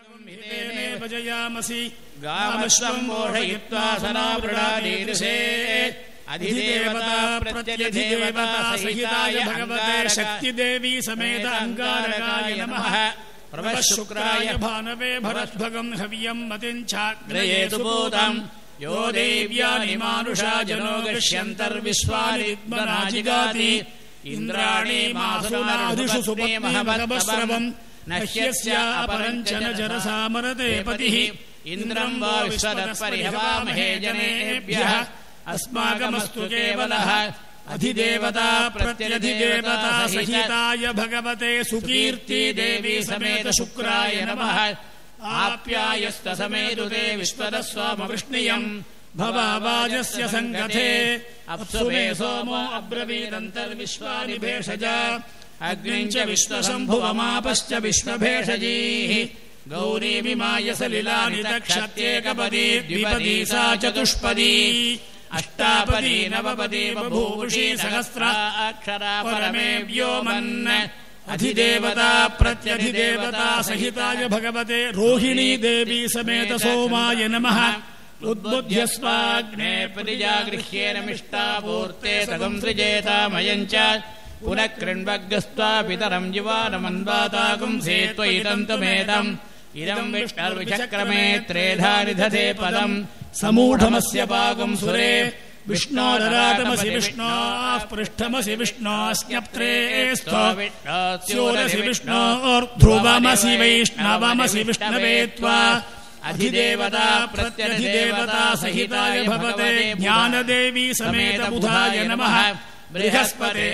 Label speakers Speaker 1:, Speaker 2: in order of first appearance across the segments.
Speaker 1: भजयामसि
Speaker 2: गामश्वं मोषयित्वा सनावृणादीदृशे अधिदेवता प्रत्यधिदेवता
Speaker 1: सहिताय भगवते शक्तिदेवी समेत अङ्गारकाय नमः प्रभः शुक्राय भानवे भरद्भगम् हव्यम् मतिञ्छाग्रयेतु
Speaker 2: भूतम् यो देव्यानि मानुषा जनो गश्यन्तर्विश्वानि विद्मनाजिगाति इन्द्राणि
Speaker 1: मासुनादिषु सुपत्ने भगवस्रवम् नह्यस्यापरम् च न जरसामरते पतिः
Speaker 2: इन्द्रम् वा विश्वदत्परिहवामहे जनेभ्यः अस्माकमस्तु केवलः
Speaker 1: अधिदेवता प्रत्यधिदेवता सहिताय भगवते सुकीर्ति देवी समेत शुक्राय नमः
Speaker 2: आप्यायस्तसमेदुते विश्वदस्वामवृष्णियम्
Speaker 1: भवावाजस्य सङ्गथे अप्सु मे सोमो अब्रवीदन्तर्विश्वानि भेषजा अग्निम् च विश्वशम्भुवमापश्च विश्वभेषजीः गौरीमिमाय सलिलानि तक्षत्येकपदी द्विपदी सा चतुष्पदी अष्टापदी नवपदी बभूषी सहस्रा
Speaker 2: अक्षरा
Speaker 1: परमे व्योमन् अधिदेवता प्रत्यधिदेवता सहिताय भगवते रोहिणी देवी समेत सोमाय नमः उद्बुध्यस्वाग्ने
Speaker 2: परिजागृह्येनमिष्टापूर्ते सगम् सृजेतामयम् च पुनः कृण्वग्रस्त्वा पितरम् युवानमन्वाताकुम् सेत्वैतम् तुमेदम् इदम् विष्णर्विचक्रमे त्रेधा निधते पदम्
Speaker 1: समूढमस्य पाकम् सुरे विष्णोररातमसि विष्णोः पृष्ठमसि विष्णोऽस्न्यप्त्रे स्योरसि विष्णोर्ध्रुवमसि वैष्णवमसि विष्णवे त्वा अधिदेवता प्रत्यधिदेवता सहिताय भवते ज्ञानदेवी समेत बुधाय नमः
Speaker 2: बृहस्पते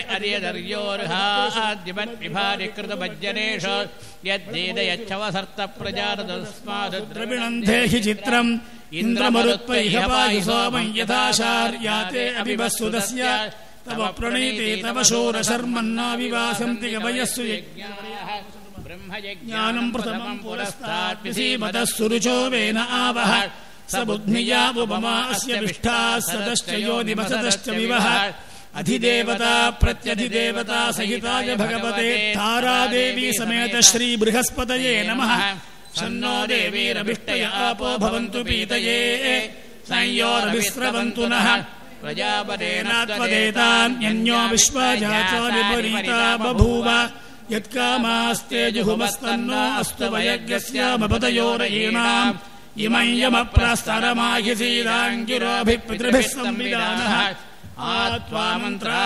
Speaker 2: अर्यदर्योर्हाद्यमद्विभारिकृतभज्जनेष यद्वेदयच्छवसर्त प्रजातस्मादुद्र
Speaker 1: द्रविणन्धे हि चित्रम् इन्द्रमरुत्पैह पाहि सोमम् यथाशार्याते अभिवस्सुदस्य तव प्रणीते तव शोरशर्मन्ना विवासन्ति गवयस्सु ज्ञानम् प्रथमम् पुरस्तात् विसीमतः सुरुचो वेन आवह स बुद्ध्निया उपमा अस्य विष्ठाः सदश्च योनिवसदश्च विवह अधिदेवता प्रत्यधिदेवता सहिताय भगवते तारादेवी समेत श्रीबृहस्पतये नमः शन्नो देवीरभिष्टय आपो भवन्तु पीतये संयोरभिस्रवन्तु नः प्रजापतेनात्वदेतान्यन्यो विश्वजातो विपरीता बभूव यत्कामास्ते जुहुमस्तन्नो अस्तु वयज्ञस्यामपतयोरयीणाम् इमम् यमप्रस्तरमाहिसीदाङ्गिरोभिः पितृभिः संविधानः आत्वा मन्त्रा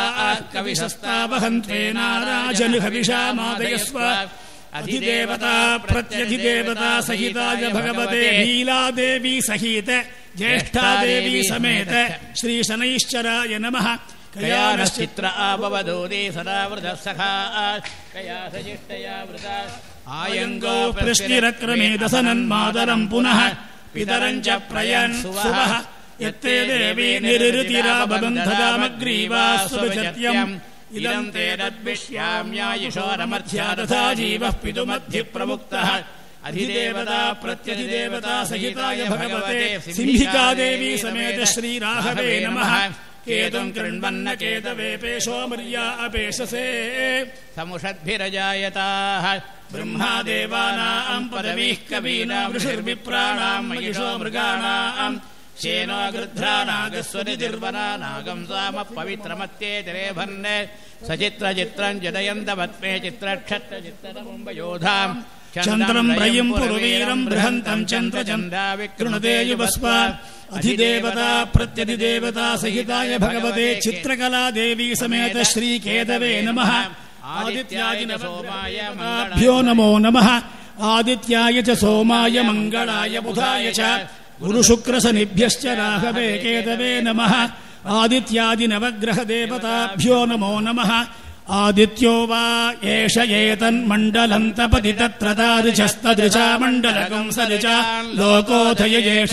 Speaker 1: कविशस्तावहन्त्वेनाराजनुहविषा मादयस्व अधिदेवता प्रत्यधिदेवता सहिताय भगवते लीलादेवी सहित ज्येष्ठादेवी समेत श्रीशनैश्चराय नमः कयानश्चित्
Speaker 2: चित्र आपवदूते सदा वृतः सखा कया सजिष्टया वृता
Speaker 1: आयङ्गौ प्रष्टिरक्रमे दशनन्मातरम् पुनः पितरम् च प्रयन् सुवः यत्ते देवी निरृतिराबन्धदामग्रीवा सुभजत्यम् इदम् ते तद्विष्याम्यायुषोरमध्या तथा जीवः पितुमध्य प्रमुक्तः अधिदेवता प्रत्यधिदेवता सहिताय भगवते सिंहिका देवी समेत श्रीराघवे नमः केतुम् कृण्वन्न केतवेपेशो मर्या अपेशसे
Speaker 2: समुषद्भिरजायताः
Speaker 1: ब्रह्मादेवानाम् पदवीः कवीनाम् ऋषिर्विप्राणाम् महिषो मृगाणाम् शेनो गृध्रानागस्वनिर्वना नागम् साम पवित्रमत्येतिरे भन् सचित्रचित्रम् जदयन्तवत्मे चित्रक्षत्रचित्रमुम्बयोधाम् चन्द्रम् प्रयम् पुरुवीरम् बृहन्तम् चन्द्रचन्द्रा विकृणुते युवस्वा अधिदेवता प्रत्यधिदेवता सहिताय भगवते चित्रकला देवी समेत श्रीकेतवे नमः आदित्याय सोमाय भ्यो नमो नमः आदित्याय च सोमाय मङ्गलाय बुधाय च गुरुशुक्रशनिभ्यश्च राघवे केतवे नमः आदित्यादिनवग्रहदेवताभ्यो नमो नमः आदित्यो वा एष एतन्मण्डलन्तपति तत्र तादृशस्तदृशा मण्डलकम् सदृचा लोकोऽथय एष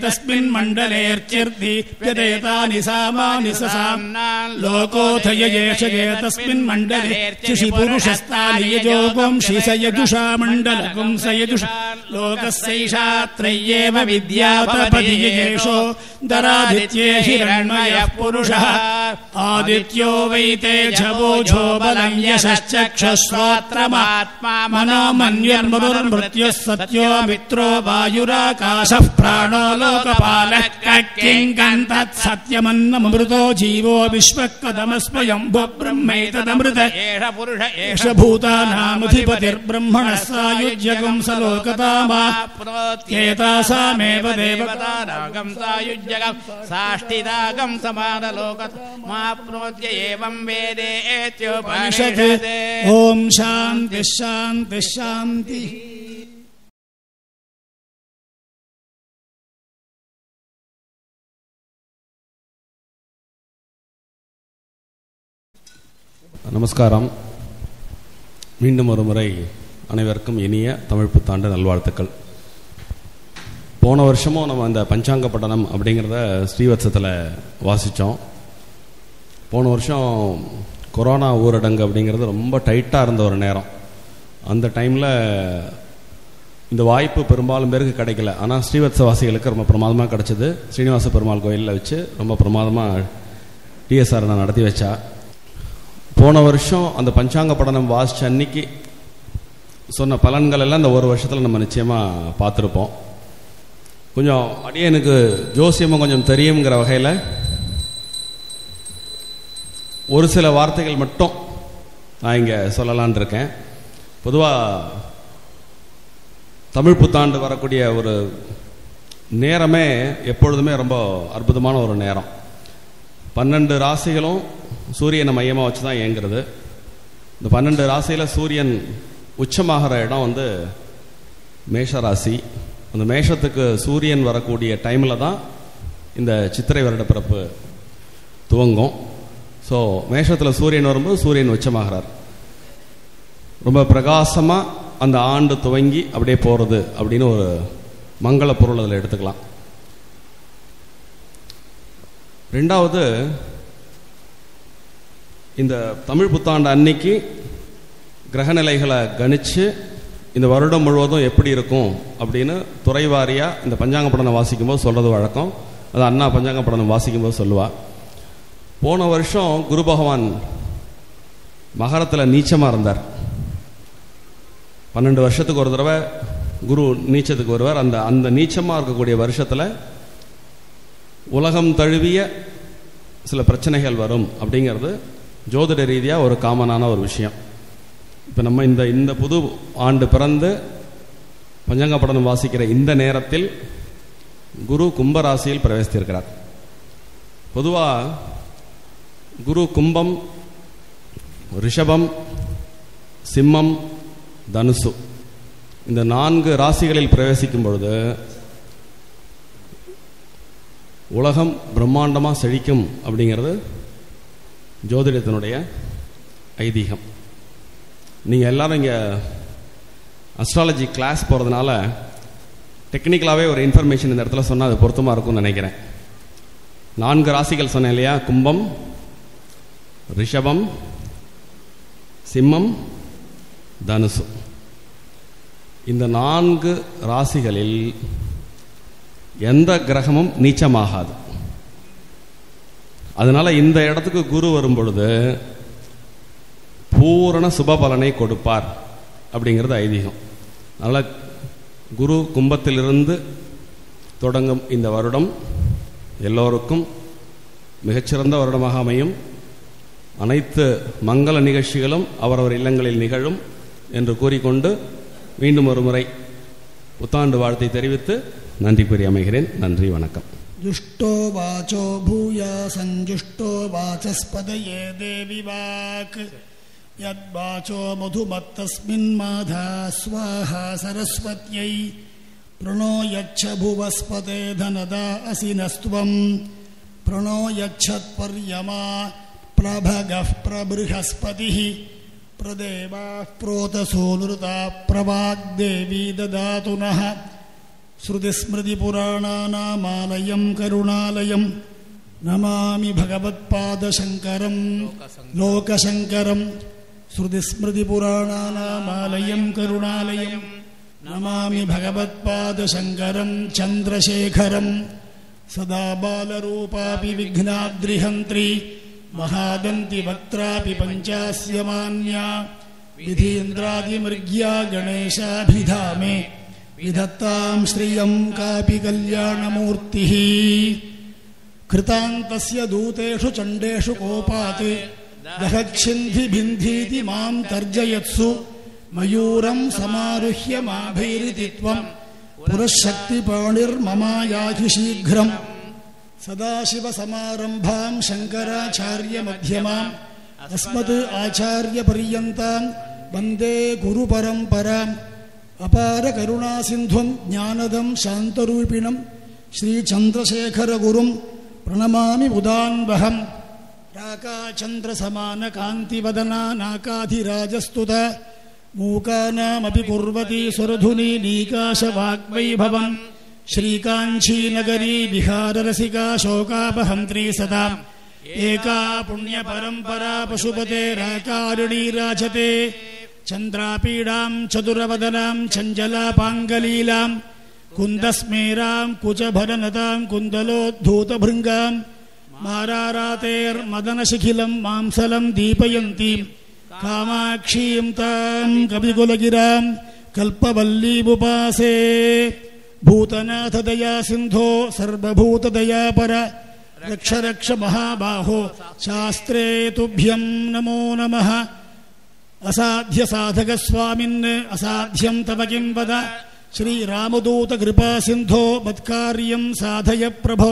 Speaker 1: एतस्मिन्मण्डलेऽर्चिर्दीप्यदेतानि सामानि ससाम् लोकोऽथय एष एतस्मिन्मण्डले चिषि पुरुषस्तानि यजोगुंषि स यजुषा मण्डलकम् स यजुषा लोकस्यैषा त्रय्येव विद्यापति येषो दरादित्ये हिरण्मयः पुरुषः आदित्यो वै तेजवोझो बलम् यशश्चक्षुश्रोत्रमात्मा मनो मन्युर्मरुर्मृत्युः सत्यो मित्रो वायुराकाशः प्राणो लोकपालः किङ्कम् तत्सत्यमन्नमृतो जीवो विश्वकदमस्वयम् ब्रह्मैतदमृत
Speaker 2: एष पुरुष एष
Speaker 1: एष भूतानामधिपतिर्ब्रह्मणः सायुज्यकम् स लोकतामा एतासामेव देवता
Speaker 2: देवतानागम् सायुज्यगम् साष्टिदागम् समानलोक माप्नोत्य एवम्
Speaker 1: उपनिषत्
Speaker 2: वेदेत्योपनिषदे
Speaker 1: ॐ शान्तिः शान्तिः शान्तिः
Speaker 3: நமஸ்காரம் மீண்டும் ஒரு முறை அனைவருக்கும் இனிய தமிழ் புத்தாண்டு நல்வாழ்த்துக்கள் போன வருஷமும் நம்ம அந்த பஞ்சாங்க பட்டணம் அப்படிங்கிறத ஸ்ரீவத்சத்தில் வாசித்தோம் போன வருஷம் கொரோனா ஊரடங்கு அப்படிங்கிறது ரொம்ப டைட்டாக இருந்த ஒரு நேரம் அந்த டைமில் இந்த வாய்ப்பு பெரும்பாலும் பேருக்கு கிடைக்கல ஆனால் ஸ்ரீவத்ச வாசிகளுக்கு ரொம்ப பிரமாதமாக கிடச்சிது ஸ்ரீனிவாச பெருமாள் கோயிலில் வச்சு ரொம்ப பிரமாதமாக டிஎஸ்ஆர் நான் நடத்தி வச்சா போன வருஷம் அந்த பஞ்சாங்க படனம் வாசிச்ச அன்னைக்கு சொன்ன பலன்கள் எல்லாம் இந்த ஒரு வருஷத்தில் நம்ம நிச்சயமாக பார்த்துருப்போம் கொஞ்சம் அடியனுக்கு ஜோசியமும் கொஞ்சம் தெரியுங்கிற வகையில் ஒரு சில வார்த்தைகள் மட்டும் நான் இங்கே சொல்லலான் இருக்கேன் பொதுவாக தமிழ் புத்தாண்டு வரக்கூடிய ஒரு நேரமே எப்பொழுதுமே ரொம்ப அற்புதமான ஒரு நேரம் பன்னெண்டு ராசிகளும் சூரியனை மையமாக வச்சு தான் இயங்குறது இந்த பன்னெண்டு ராசியில் சூரியன் உச்சமாகிற இடம் வந்து மேஷ ராசி அந்த மேஷத்துக்கு சூரியன் வரக்கூடிய டைமில் தான் இந்த சித்திரை வருட பிறப்பு துவங்கும் ஸோ மேஷத்தில் சூரியன் வரும்போது சூரியன் உச்சமாகிறார் ரொம்ப பிரகாசமாக அந்த ஆண்டு துவங்கி அப்படியே போகிறது அப்படின்னு ஒரு மங்கள பொருள் அதில் எடுத்துக்கலாம் ரெண்டாவது இந்த தமிழ் புத்தாண்டு அன்னைக்கு கிரகநிலைகளை கணிச்சு இந்த வருடம் முழுவதும் எப்படி இருக்கும் அப்படின்னு துறைவாரியாக இந்த பஞ்சாங்க படனம் வாசிக்கும்போது சொல்கிறது வழக்கம் அது அண்ணா பஞ்சாங்க படனம் வாசிக்கும்போது சொல்லுவா போன வருஷம் குரு பகவான் மகரத்தில் நீச்சமாக இருந்தார் பன்னெண்டு வருஷத்துக்கு ஒரு தடவை குரு நீச்சத்துக்கு வருவார் அந்த அந்த நீச்சமாக இருக்கக்கூடிய வருஷத்தில் உலகம் தழுவிய சில பிரச்சனைகள் வரும் அப்படிங்கிறது ஜோதிட ரீதியாக ஒரு காமனான ஒரு விஷயம் இப்போ நம்ம இந்த இந்த புது ஆண்டு பிறந்து பஞ்சாங்க படனம் வாசிக்கிற இந்த நேரத்தில் குரு கும்பராசியில் பிரவேசித்திருக்கிறார் பொதுவாக குரு கும்பம் ரிஷபம் சிம்மம் தனுசு இந்த நான்கு ராசிகளில் பிரவேசிக்கும் பொழுது உலகம் பிரம்மாண்டமாக செழிக்கும் அப்படிங்கிறது ஜோதிடத்தினுடைய ஐதீகம் நீங்கள் எல்லாரும் இங்கே அஸ்ட்ராலஜி கிளாஸ் போகிறதுனால டெக்னிக்கலாகவே ஒரு இன்ஃபர்மேஷன் இந்த இடத்துல சொன்னால் அது பொருத்தமாக இருக்கும்னு நினைக்கிறேன் நான்கு ராசிகள் சொன்னேன் இல்லையா கும்பம் ரிஷபம் சிம்மம் தனுசு இந்த நான்கு ராசிகளில் எந்த கிரகமும் நீச்சமாகாது அதனால இந்த இடத்துக்கு குரு வரும் பொழுது பூரண சுப பலனை கொடுப்பார் அப்படிங்கிறது ஐதீகம் அதனால குரு கும்பத்திலிருந்து தொடங்கும் இந்த வருடம் எல்லோருக்கும் மிகச்சிறந்த வருடமாக அமையும் அனைத்து மங்கள நிகழ்ச்சிகளும் அவரவர் இல்லங்களில் நிகழும் என்று கூறிக்கொண்டு மீண்டும் ஒரு முறை புத்தாண்டு வாழ்த்தை தெரிவித்து நன்றி கூறி அமைகிறேன் நன்றி வணக்கம்
Speaker 1: जुष्टो वाचो भूया सञ्जुष्टो वाचस्पदये देवि वाक् यद्वाचो मधुमत्तस्मिन्माधा स्वाहा सरस्वत्यै प्रणो यच्छ भुवस्पते धनदा असि नस्त्वम् प्रणो यच्छत्पर्यमा प्रभगः प्रबृहस्पतिः प्रदेवाः प्रोतसूनृता प्रवाग्देवी ददातु नः श्रुतिस्मृतिपुराणानामालयं करुणालयं नमामि भगवत्पादशङ्करं लोकशङ्करं श्रुतिस्मृतिपुराणानामालयं करुणालयं नमामि भगवत्पादशङ्करं चन्द्रशेखरं सदा बालरूपापि विघ्नाद्रिहन्त्री महादन्ति वक्त्रापि पञ्चास्य मान्या विधीन्द्रादिमृग्या गणेशाभिधामे विधत्तां श्रियं कापि कल्याणमूर्तिः कृतान्तस्य दूतेषु चण्डेषु कोपात् दहच्छिन्धिबिन्धीति मां तर्जयत्सु मयूरं समारुह्य माभैरिति त्वं पुरःशक्तिपाणिर्ममायाहि शीघ्रम् सदाशिवसमारम्भां शङ्कराचार्यमध्यमाम् अस्मत् आचार्यपर्यन्तां वन्दे गुरुपरम्पराम् अपारकरुणासिन्ध्वं ज्ञानदं शान्तरूपिणं श्रीचन्द्रशेखरगुरुं प्रणमामि उदान्वहम् राकाचन्द्रसमानकान्तिवदना नाकाधिराजस्तुत मूकानामपि कुर्वती सुरधुनी नीकाशवाग्वैभवम् श्रीकाञ्चीनगरी विहाररसिका शोकापहन्त्री सदा एका पुण्यपरम्परा पशुपते राकारिणी राजते चन्द्रापीडाम् चतुरवदनाम् चञ्चलापाङ्गलीलाम् कुन्दस्मेराम् कुचभरनताम् कुन्दलोद्धूतभृङ्गाम् मारारातेर्मदनशिखिलम् मांसलम् दीपयन्तीम् कामाक्षीम् ताम् कविकुलगिराम् कल्पवल्लीमुपासे भूतनाथदया सिन्धो सर्वभूतदयापर रक्ष रक्ष महाबाहो शास्त्रे तुभ्यम् नमो नमः असाध्यसाधकस्वामिन् असाध्यम् तव किम् वद श्रीरामदूतकृपासिन्धो मत्कार्यम् साधय प्रभो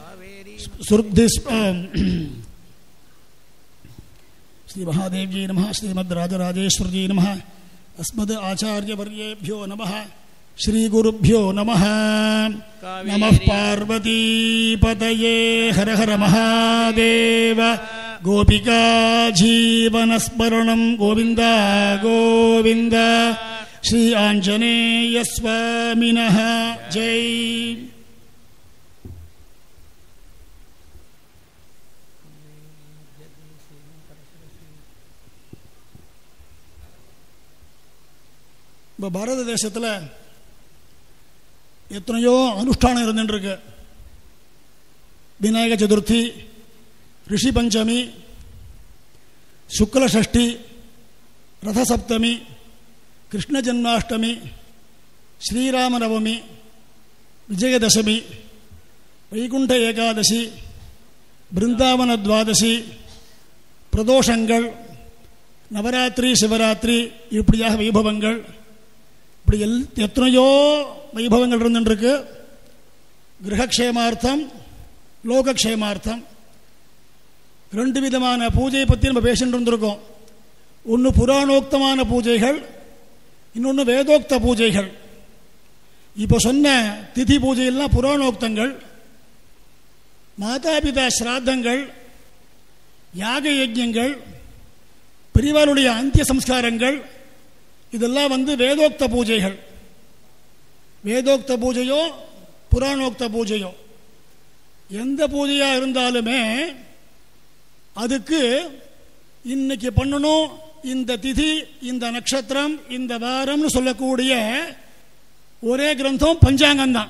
Speaker 1: श्रीमहादेव्यै नमः श्रीमद्राजराजेश्वर्यै नमः अस्मद् आचार्यवर्येभ्यो नमः श्रीगुरुभ्यो नमः नमः पार्वतीपतये हर हर महादेव गोपिका जीवनस्मरणं गोविन्द गोविन्द श्री आञ्जनेयस्वामिनः जय இப்போ பாரத தேசத்தில் எத்தனையோ அனுஷ்டானம் இருந்துருக்கு விநாயக சதுர்த்தி ரிஷி பஞ்சமி சுக்ல ஷஷ்டி ரத சப்தமி கிருஷ்ண ஜன்மாஷ்டமி ஸ்ரீராமநவமி விஜயதசமி வைகுண்ட ஏகாதசி பிருந்தாவன துவாதசி பிரதோஷங்கள் நவராத்திரி சிவராத்திரி இப்படியாக வைபவங்கள் இப்படி எல் எத்தனையோ வைபவங்கள் இருந்துருக்கு கிரகக்ஷேமார்த்தம் லோகக்ஷேமார்த்தம் ரெண்டு விதமான பூஜையை பற்றி நம்ம பேசிட்டு இருந்திருக்கோம் ஒன்று புராணோக்தமான பூஜைகள் இன்னொன்று வேதோக்த பூஜைகள் இப்போ சொன்ன திதி பூஜையெல்லாம் புராணோக்தங்கள் மாதாபிதா ஸ்ராத்தங்கள் யாக யஜ்யங்கள் பெரியவாருடைய அந்திய சம்ஸ்காரங்கள் இதெல்லாம் வந்து வேதோக்த பூஜைகள் வேதோக்த பூஜையோ புராணோக்த பூஜையோ எந்த பூஜையாக இருந்தாலுமே அதுக்கு இன்னைக்கு பண்ணணும் இந்த திதி இந்த நட்சத்திரம் இந்த வாரம்னு சொல்லக்கூடிய ஒரே கிரந்தம் பஞ்சாங்கம் தான்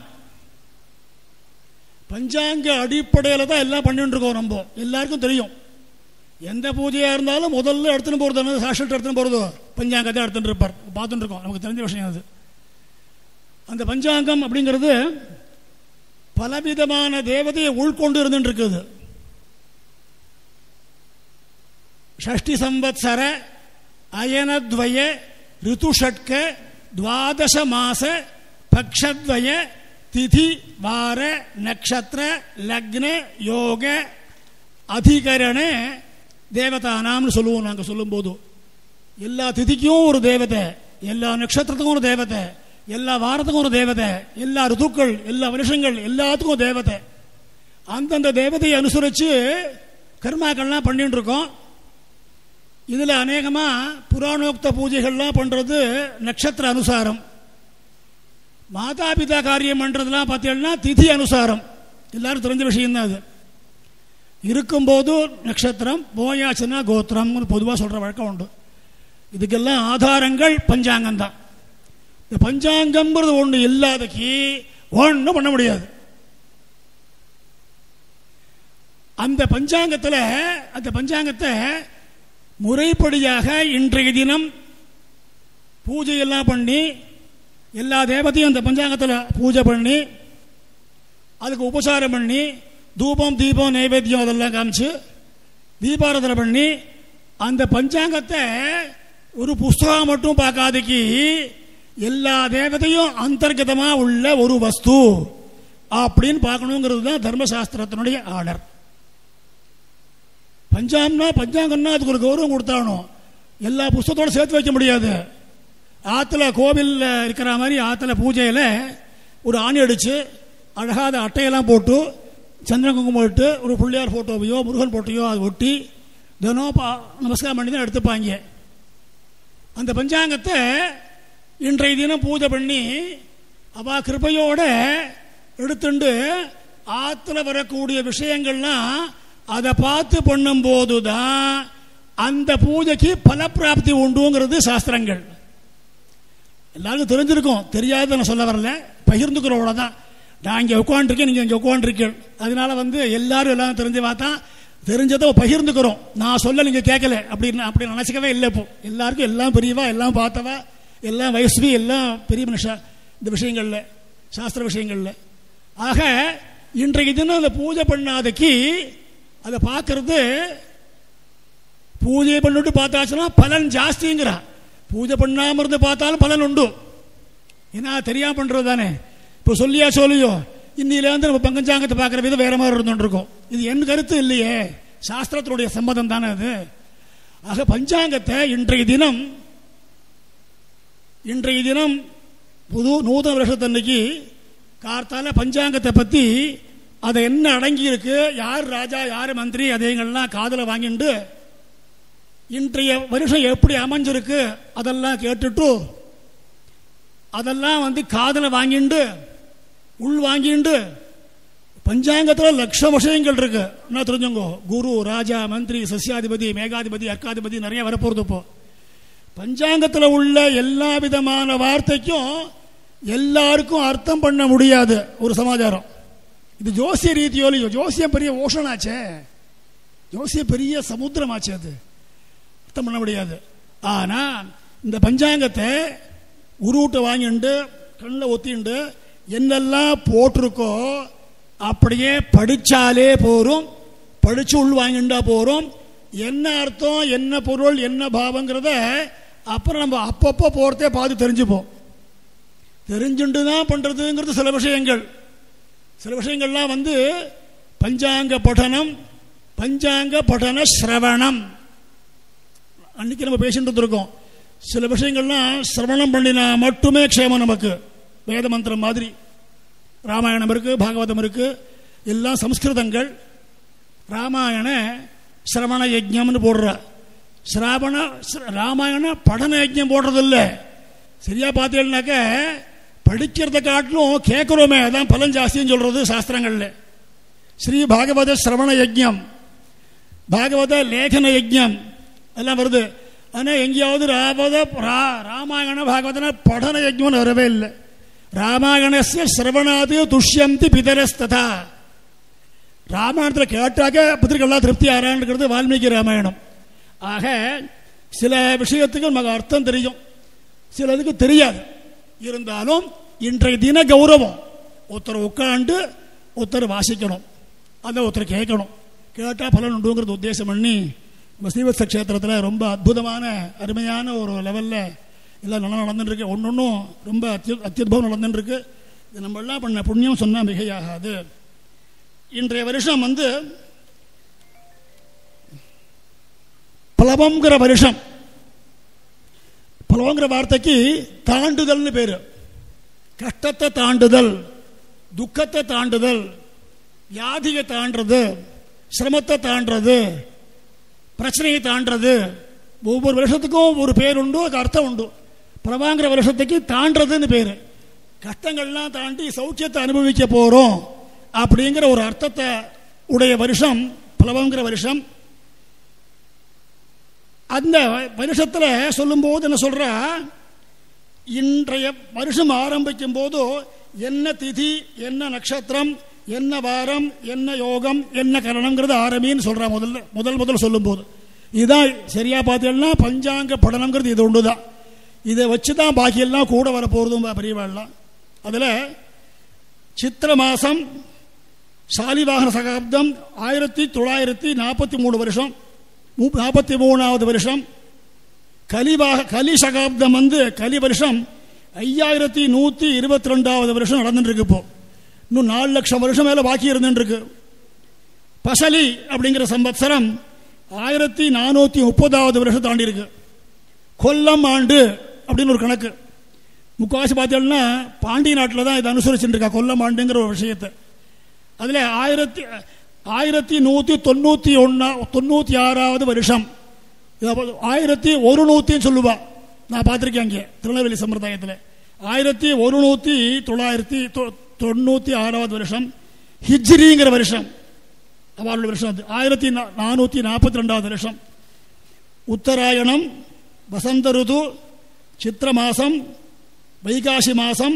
Speaker 1: பஞ்சாங்க அடிப்படையில் தான் எல்லாம் பண்ணிட்டு இருக்கோம் நம்ம எல்லாருக்கும் தெரியும் எந்த பூஜையாக இருந்தாலும் முதல்ல எடுத்துன்னு போகிறது சாஸ்திரத்தை எடுத்துன்னு போகிறது பஞ்சாங்கத்தை எடுத்துட்டு இருப்பார் பார்த்துட்டு இருக்கோம் நமக்கு தெரிஞ்ச விஷயம் அது அந்த பஞ்சாங்கம் அப்படிங்கிறது பலவிதமான தேவதையை உள்கொண்டு இருந்துட்டு இருக்குது ஷஷ்டி சம்பத்சர அயனத்வய ரிதுஷட்க துவாதச மாச பக்ஷத்வய திதி வார நக்ஷத்திர லக்ன யோக அதிகரண தேவதானாம்னு சொல்லுவோம் நாங்கள் சொல்லும்போது எல்லா திதிக்கும் ஒரு தேவதை எல்லா நட்சத்திரத்துக்கும் ஒரு தேவதை எல்லா வாரத்துக்கும் ஒரு தேவதை எல்லா ருதுக்கள் எல்லா வருஷங்கள் எல்லாத்துக்கும் தேவதை அந்தந்த தேவதையை அனுசரித்து கர்மாக்கள்லாம் பண்ணிட்டு இருக்கோம் இதில் அநேகமாக புராணோக்த பூஜைகள்லாம் பண்ணுறது நட்சத்திர அனுசாரம் மாதாபிதா காரியம் பண்ணுறதுலாம் பார்த்தீங்கன்னா திதி அனுசாரம் எல்லாரும் தெரிஞ்ச விஷயம்தான் அது இருக்கும்போது நட்சத்திரம் போயாச்சுன்னா கோத்திரம்னு பொதுவாக சொல்கிற வழக்கம் உண்டு இதுக்கெல்லாம் ஆதாரங்கள் பஞ்சாங்கம் தான் இந்த பஞ்சாங்கம்ங்கிறது ஒன்று இல்லாதக்கு ஒன்றும் பண்ண முடியாது அந்த பஞ்சாங்கத்தில் அந்த பஞ்சாங்கத்தை முறைப்படியாக இன்றைய தினம் பூஜையெல்லாம் பண்ணி எல்லா தேவத்தையும் அந்த பஞ்சாங்கத்தில் பூஜை பண்ணி அதுக்கு உபசாரம் பண்ணி தூபம் தீபம் நைவேத்தியம் அதெல்லாம் காமிச்சு தீபாராதனை பண்ணி அந்த பஞ்சாங்கத்தை ஒரு புஸ்தகம் மட்டும் பார்க்காதக்கு எல்லா தேவதையும் அந்தர்கதமாக உள்ள ஒரு வஸ்து அப்படின்னு பார்க்கணுங்கிறது தான் தர்மசாஸ்திரத்தினுடைய ஆர்டர் பஞ்சாம்னா பஞ்சாங்கம்னா அதுக்கு ஒரு கௌரவம் கொடுத்தாகணும் எல்லா புஸ்தகத்தோட சேர்த்து வைக்க முடியாது ஆற்றுல கோவிலில் இருக்கிற மாதிரி ஆற்றுல பூஜையில் ஒரு ஆணி அடித்து அழகாத அட்டையெல்லாம் போட்டு சந்திரன் குங்குமம் இட்டு ஒரு பிள்ளையார் ஃபோட்டோவையோ முருகன் ஃபோட்டோவையோ அதை ஒட்டி தினம் பா நமஸ்காரம் பண்ணி தான் எடுத்துப்பாங்க அந்த பஞ்சாங்கத்தை இன்றைய தினம் பூஜை பண்ணி அவ கிருபையோட எடுத்துண்டு ஆற்றுல வரக்கூடிய விஷயங்கள்லாம் அதை பார்த்து பண்ணும்போது தான் அந்த பூஜைக்கு பலப்பிராப்தி உண்டுங்கிறது சாஸ்திரங்கள் எல்லாருக்கும் தெரிஞ்சிருக்கும் தெரியாத நான் சொல்ல வரல பகிர்ந்துக்கிறோட தான் நான் இங்கே உட்காந்துருக்கேன் நீங்கள் இங்கே உட்காந்துருக்கேன் அதனால வந்து எல்லாரும் எல்லாம் தெரிஞ்சு பார்த்தா தெரிஞ்சதை பகிர்ந்துக்கிறோம் நான் சொல்ல நீங்கள் கேட்கல அப்படின்னு அப்படி நினச்சிக்கவே இல்லை இப்போ எல்லாருக்கும் எல்லாம் பெரியவா எல்லாம் பார்த்தவா எல்லாம் வயசுவி எல்லாம் பெரிய மனுஷா இந்த விஷயங்களில் சாஸ்திர விஷயங்களில் ஆக இன்றைக்கு தினம் அந்த பூஜை பண்ணாதக்கு அதை பார்க்கறது பூஜை பண்ணிட்டு பார்த்தாச்சுன்னா பலன் ஜாஸ்திங்கிறா பூஜை பண்ணாமல் இருந்து பார்த்தாலும் பலன் உண்டு ஏன்னா தெரியாம பண்றது தானே இப்போ சொல்லியா சொல்லியோ இன்னிலேருந்து நம்ம பங்கஞ்சாங்கத்தை பார்க்குற விதம் வேற மாதிரி இருந்துருக்கோம் இது என் கருத்து இல்லையே சாஸ்திரத்தினுடைய சம்மதம் தானே அது ஆக பஞ்சாங்கத்தை இன்றைய தினம் இன்றைய தினம் புது நூதன வருஷத்தன்னைக்கு கார்த்தால பஞ்சாங்கத்தை பற்றி அதை என்ன அடங்கி இருக்கு யார் ராஜா யார் மந்திரி அதைங்கள்லாம் காதில் வாங்கிட்டு இன்றைய வருஷம் எப்படி அமைஞ்சிருக்கு அதெல்லாம் கேட்டுட்டு அதெல்லாம் வந்து காதில் வாங்கிண்டு உள் வாங்கிண்டு பஞ்சாங்கத்தில் லட்சம் விஷயங்கள் இருக்கு என்ன தெரிஞ்சுங்க குரு ராஜா மந்திரி சசியாதிபதி மேகாதிபதி அர்க்காதிபதி நிறைய வரப்போகிறது இப்போ பஞ்சாங்கத்தில் உள்ள எல்லா விதமான வார்த்தைக்கும் எல்லாருக்கும் அர்த்தம் பண்ண முடியாது ஒரு சமாச்சாரம் இது ஜோசிய ரீதியோலையோ ஜோசியம் பெரிய ஓஷனாச்சே ஜோசியம் பெரிய சமுத்திரமாச்சு அது அர்த்தம் பண்ண முடியாது ஆனா இந்த பஞ்சாங்கத்தை உருவிட்ட வாங்கிண்டு கண்ணில் ஒத்திண்டு என்னெல்லாம் போட்டிருக்கோ அப்படியே படிச்சாலே போரும் படிச்சு உள் வாங்கிண்டா போரும் என்ன அர்த்தம் என்ன பொருள் என்ன பாவங்கிறத அப்புறம் நம்ம அப்பப்போ போகிறதே பார்த்து தெரிஞ்சுப்போம் தெரிஞ்சுண்டு தான் பண்ணுறதுங்கிறது சில விஷயங்கள் சில விஷயங்கள்லாம் வந்து பஞ்சாங்க படனம் பஞ்சாங்க படன சிரவணம் அன்னைக்கு நம்ம பேசிட்டு இருக்கோம் சில விஷயங்கள்லாம் சிரவணம் பண்ணினா மட்டுமே க்ஷேமம் நமக்கு வேத மந்திரம் மாதிரி ராமாயணம் இருக்கு பாகவதம் இருக்கு எல்லாம் சம்ஸ்கிருதங்கள் ராமாயண சிரவண யஜ்யம்னு போடுற சிராவண ராமாயண படன யஜ்யம் போடுறது இல்லை சரியா பார்த்தீங்கன்னாக்க படிக்கிறத காட்டிலும் கேட்குறோமே அதான் பலன் ஜாஸ்தின்னு சொல்றது சாஸ்திரங்கள்ல ஸ்ரீ பாகவத சிரவண யஜ்யம் பாகவத லேகன யஜ்யம் எல்லாம் வருது ஆனால் எங்கேயாவது ராபத ரா- ராமாயண பாகவதன படன யஜ்யம்னு வரவே இல்லை ராமாயணஸ்ய சிரவணாது துஷ்யந்தி பிதரஸ்ததா ராமாயணத்தில் கேட்டாக்க பித்திருக்கெல்லாம் திருப்தி ஆறான்றது வால்மீகி ராமாயணம் ஆக சில விஷயத்துக்கு நமக்கு அர்த்தம் தெரியும் சிலதுக்கு தெரியாது இருந்தாலும் இன்றைய தின கௌரவம் ஒருத்தர் உட்காந்து ஒருத்தர் வாசிக்கணும் அதை ஒருத்தர் கேட்கணும் கேட்டால் பலன் உண்டுங்கிறது உத்தேசம் பண்ணி நம்ம ஸ்ரீவத்ச க்ஷேத்திரத்தில் ரொம்ப அற்புதமான அருமையான ஒரு லெவலில் எல்லாம் நல்லா நடந்துட்டுருக்கு ஒன்று ஒன்றும் ரொம்ப அத்யு அத்யுதம் நடந்துட்டுருக்கு இது நம்ம எல்லாம் பண்ண புண்ணியம் சொன்னால் மிகையாகாது இன்றைய வருஷம் வந்து பலவங்கிற வருஷம் பலவங்கிற வார்த்தைக்கு தாண்டுதல்னு பேரு கஷ்டத்தை தாண்டுதல் துக்கத்தை தாண்டுதல் வியாதியை தாண்டுறது சிரமத்தை தாண்டுறது பிரச்சனையை தாண்டுறது ஒவ்வொரு வருஷத்துக்கும் ஒரு பேர் உண்டு அதுக்கு அர்த்தம் உண்டு பிரபாங்கிற வருஷத்துக்கு தாண்டதுன்னு பேர் கஷ்டங்கள்லாம் தாண்டி சௌக்கியத்தை அனுபவிக்க போகிறோம் அப்படிங்கிற ஒரு அர்த்தத்தை உடைய வருஷம் பிளவங்கிற வருஷம் அந்த வருஷத்தில் சொல்லும்போது என்ன சொல்றா இன்றைய வருஷம் ஆரம்பிக்கும் போது என்ன திதி என்ன நட்சத்திரம் என்ன வாரம் என்ன யோகம் என்ன கரணம்ங்கிறது ஆரம்பின்னு சொல்கிறான் முதல்ல முதல் முதல்ல சொல்லும்போது இதுதான் சரியாக பார்த்தீங்கன்னா பஞ்சாங்க படனம்ங்கிறது இது ஒன்று தான் இதை வச்சு தான் பாக்கியெல்லாம் கூட வர போகிறதும் பெரியவாள்லாம் அதில் சித்திர மாதம் சாலிவாகன சகாப்தம் ஆயிரத்தி தொள்ளாயிரத்தி நாற்பத்தி மூணு வருஷம் நாற்பத்தி மூணாவது வருஷம் கலிவாக கலி சகாப்தம் வந்து கலி வருஷம் ஐயாயிரத்தி நூற்றி இருபத்தி ரெண்டாவது வருஷம் நடந்துட்டு இருக்கு இப்போ இன்னும் நாலு லட்சம் வருஷம் மேலே பாக்கி இருந்துட்டு இருக்கு பசலி அப்படிங்கிற சம்பத்சரம் ஆயிரத்தி நானூற்றி முப்பதாவது வருஷம் தாண்டி இருக்கு கொல்லம் ஆண்டு அப்படின்னு ஒரு கணக்கு முக்காவாசி பார்த்தீங்கன்னா பாண்டிய நாட்டில் தான் இதை அனுசரிச்சுட்டு இருக்கா கொல்லம் ஆண்டுங்கிற ஒரு விஷயத்தை அதில் ஆயிரத்தி ஆயிரத்தி நூற்றி தொண்ணூற்றி ஒன்றா தொண்ணூற்றி ஆறாவது வருஷம் இது ஆயிரத்தி ஒரு நூற்றின்னு சொல்லுவா நான் பார்த்துருக்கேன் அங்கே திருநெல்வேலி சம்பிரதாயத்தில் ஆயிரத்தி ஒரு நூற்றி தொள்ளாயிரத்தி தொ- தொண்ணூற்றி ஆறாவது வருஷம் ஹிஜ்ரிங்கிற வருஷம் அவளுடைய வருஷம் அது ஆயிரத்தி நா- நானூற்றி நாற்பத்தி ரெண்டாவது வருஷம் உத்தராயணம் வசந்த ருது சித்திர மாசம் வைகாசி மாசம்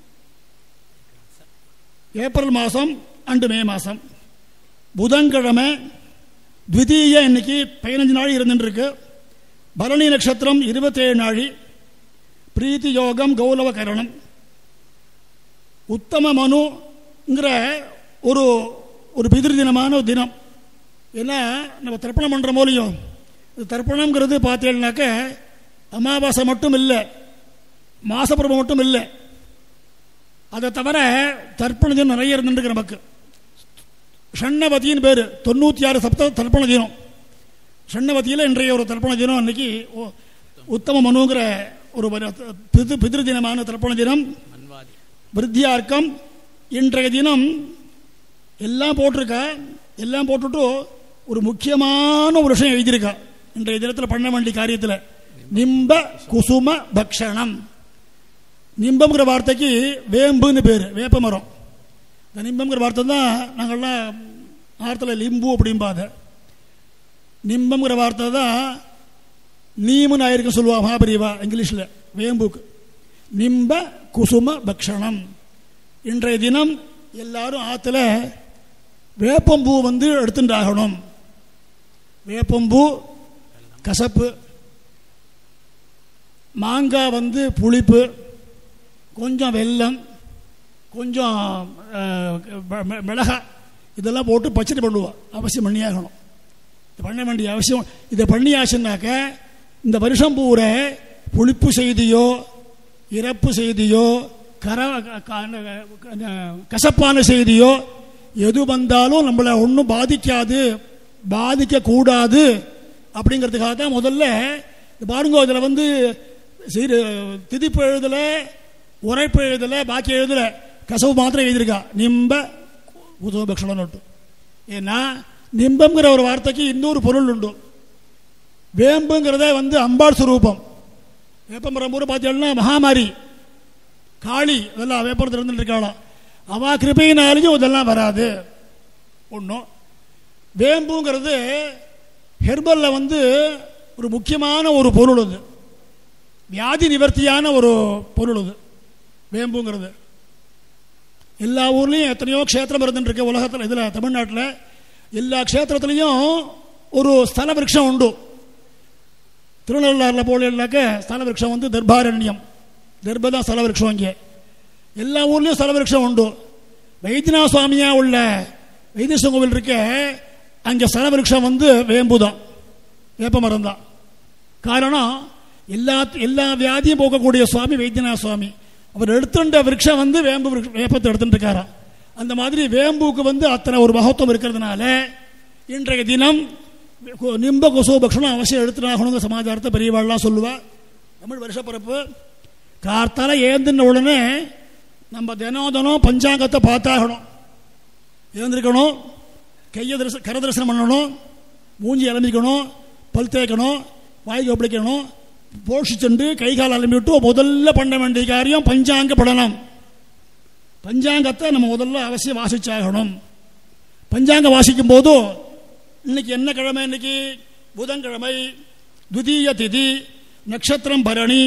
Speaker 1: ஏப்ரல் மாதம் அண்டு மே மாதம் புதன்கிழமை த்விதீய இன்னைக்கு பதினஞ்சு நாள் இருந்துருக்கு பரணி நட்சத்திரம் இருபத்தேழு நாழி பிரீத்தி யோகம் கௌரவ கரணம் உத்தம மனுங்கிற ஒரு ஒரு பிதிர் தினமான ஒரு தினம் ஏன்னா நம்ம தர்ப்பணம் பண்ணுற போலையும் இது தர்ப்பணம்ங்கிறது பார்த்தீங்கன்னாக்க அமாவாசை மட்டும் இல்லை மாசப்பிரபம் மட்டும் இல்லை அதை தவிர தர்ப்பண தினம் நிறைய இருந்துருக்கு நமக்கு ஷண்ணவதின்னு பேர் தொண்ணூற்றி ஆறு சப்த தர்ப்பண தினம் ஷண்ணவதியில் இன்றைய ஒரு தர்ப்பண தினம் அன்னைக்கு உ- உத்தம மனுங்கிற ஒரு வர- பிது பிதிரு தினமான தர்ப்பண தினம்
Speaker 2: மன்வாதி
Speaker 1: விருத்தியார்க்கம் இன்றைய தினம் எல்லாம் போட்டிருக்கா எல்லாம் போட்டுட்டு ஒரு முக்கியமான ஒரு விஷயம் எழுதியிருக்கா இன்றைய தினத்தில் பண்ண வேண்டிய காரியத்தில் நிம்ப குசும பக்ஷணம் நிம்பம்ங்கிற வார்த்தைக்கு வேம்புன்னு பேர் வேப்ப மரம் இந்த நிம்பம்ங்கிற வார்த்தை தான் நாங்கள்லாம் ஆரத்தில் லிம்பு அப்படிம்பாத நிம்பம்ங்கிற வார்த்தை தான் நீமுன்னு ஆயிருக்குன்னு சொல்லுவா மகாபரிவா இங்கிலீஷில் வேம்புக்கு நிம்ப குசும பக்ஷணம் இன்றைய தினம் எல்லாரும் ஆற்றுல வேப்பம்பூ வந்து எடுத்துட்டாகணும் வேப்பம்பூ கசப்பு மாங்காய் வந்து புளிப்பு கொஞ்சம் வெல்லம் கொஞ்சம் அஹ், மி- மி- மிளகாய் இதெல்லாம் போட்டு பச்சடி பண்ணுவோம் அவசியம் பண்ணியாகணும் இது பண்ண வேண்டிய அவசியம் இதை பண்ணியாச்சுன்னாக்க இந்த வருஷம் பூரா புளிப்பு செய்தியோ இறப்பு செய்தியோ கர க- க- கசப்பான செய்தியோ எது வந்தாலும் நம்மளை ஒன்றும் பாதிக்காது பாதிக்கக்கூடாது அப்படிங்கிறதுக்காக தான் முதல்ல இந்த பாருங்க இதில் வந்து சிறு திதிப்பு எழுதலை உரைப்பு எழுதலை பாக்கி எழுதலை கசவு மாத்திரம் எழுதியிருக்கா நிம்ப உதவபக்ஷணம் நோட்டு ஏன்னா நிம்பம்ங்கிற ஒரு வார்த்தைக்கு இன்னொரு பொருள் உண்டு வேம்புங்கிறத வந்து அம்பாள் சுரூபம் வேப்பமரம் பூரா பார்த்தீங்கன்னா மகாமாரி காளி இதெல்லாம் வேப்பரத்தில் இருந்துட்டு இருக்காளாம் அவா கிருபையினாலையும் இதெல்லாம் வராது ஒன்றும் வேம்புங்கிறது ஹெர்பலில் வந்து ஒரு முக்கியமான ஒரு பொருள் அது வியாதி நிவர்த்தியான ஒரு பொருள் அது வேம்புங்கிறது எல்லா ஊர்லேயும் எத்தனையோ க்ஷேத்திரம் இருந்துட்டு இருக்கு உலகத்தில் இதில் தமிழ்நாட்டில் எல்லா க்ஷேத்திரத்துலேயும் ஒரு ஸ்தல விருட்சம் உண்டு திருநள்ளாறில் போலனாக்க ஸ்தல விருட்சம் வந்து தர்பாரண்யம் தர்ப தான் ஸ்தல விருட்சம் இங்கே எல்லா ஊர்லேயும் ஸ்தல விருட்சம் உண்டு வைத்தியநாத சுவாமியா உள்ள வைத்தீஸ்வரன் கோவில் இருக்க அங்கே ஸ்தல விருட்சம் வந்து வேம்பு தான் வேப்ப மரம் தான் காரணம் எல்லா எல்லா வியாதியும் போக்கக்கூடிய சுவாமி வைத்தியநாத சுவாமி அவர் எடுத்துட்ட விருட்சம் வந்து வேம்பு விருட்ச- வேப்பத்தை எடுத்துட்டு இருக்காராம் அந்த மாதிரி வேம்புக்கு வந்து அத்தனை ஒரு மகத்துவம் இருக்கிறதுனால இன்றைய தினம் கு- நிம்ப குசுபக்ஷணம் அவசியம் எடுத்துனாகணுங்கிற சமாச்சாரத்தை பெரியவாள்லாம் சொல்லுவா தமிழ் வருஷப்பிறப்பு கார்த்தால ஏந்தின உடனே நம்ம தினம் தினம் பஞ்சாங்கத்தை பார்த்தாகணும் எழுந்திருக்கணும் கையை தரிச கர தரிசனம் பண்ணணும் மூஞ்சி அலம்பிக்கணும் பல் தேய்க்கணும் வாய்க்கு ஒப்படைக்கணும் போஷிச்சுண்டு கை கால் அலம்பிவிட்டு முதல்ல பண்ண வேண்டிய காரியம் பஞ்சாங்க படனம் பஞ்சாங்கத்தை நம்ம முதல்ல அவசியம் வாசிச்சாகணும் பஞ்சாங்கம் வாசிக்கும் போது இன்னைக்கு என்ன கிழமை இன்னைக்கு புதன்கிழமை துதிய திதி நட்சத்திரம் பரணி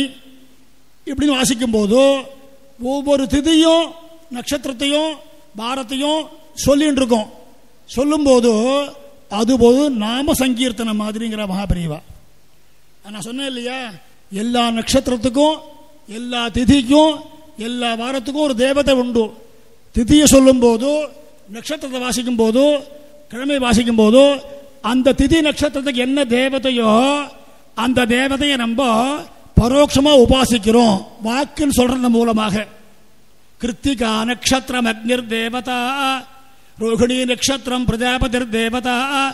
Speaker 1: இப்படின்னு வாசிக்கும் போது ஒவ்வொரு திதியும் நட்சத்திரத்தையும் பாரத்தையும் சொல்லிட்டு இருக்கோம் சொல்லும்போது அதுபோது நாம சங்கீர்த்தனம் மாதிரிங்கிற மகாபிரிவா நான் சொன்னேன் இல்லையா எல்லா நட்சத்திரத்துக்கும் எல்லா திதிக்கும் எல்லா வாரத்துக்கும் ஒரு தேவதை உண்டு திதியை சொல்லும் போது நட்சத்திரத்தை வாசிக்கும் போது கிழமை வாசிக்கும் போது அந்த திதி நட்சத்திரத்துக்கு என்ன தேவதையோ அந்த தேவதையை நம்ம பரோட்சமா உபாசிக்கிறோம் வாக்குன்னு சொல்றது மூலமாக கிருத்திகா நட்சத்திரம் அக்னிர் தேவதா ரோகிணி நட்சத்திரம் பிரஜாபதிர் தேவதா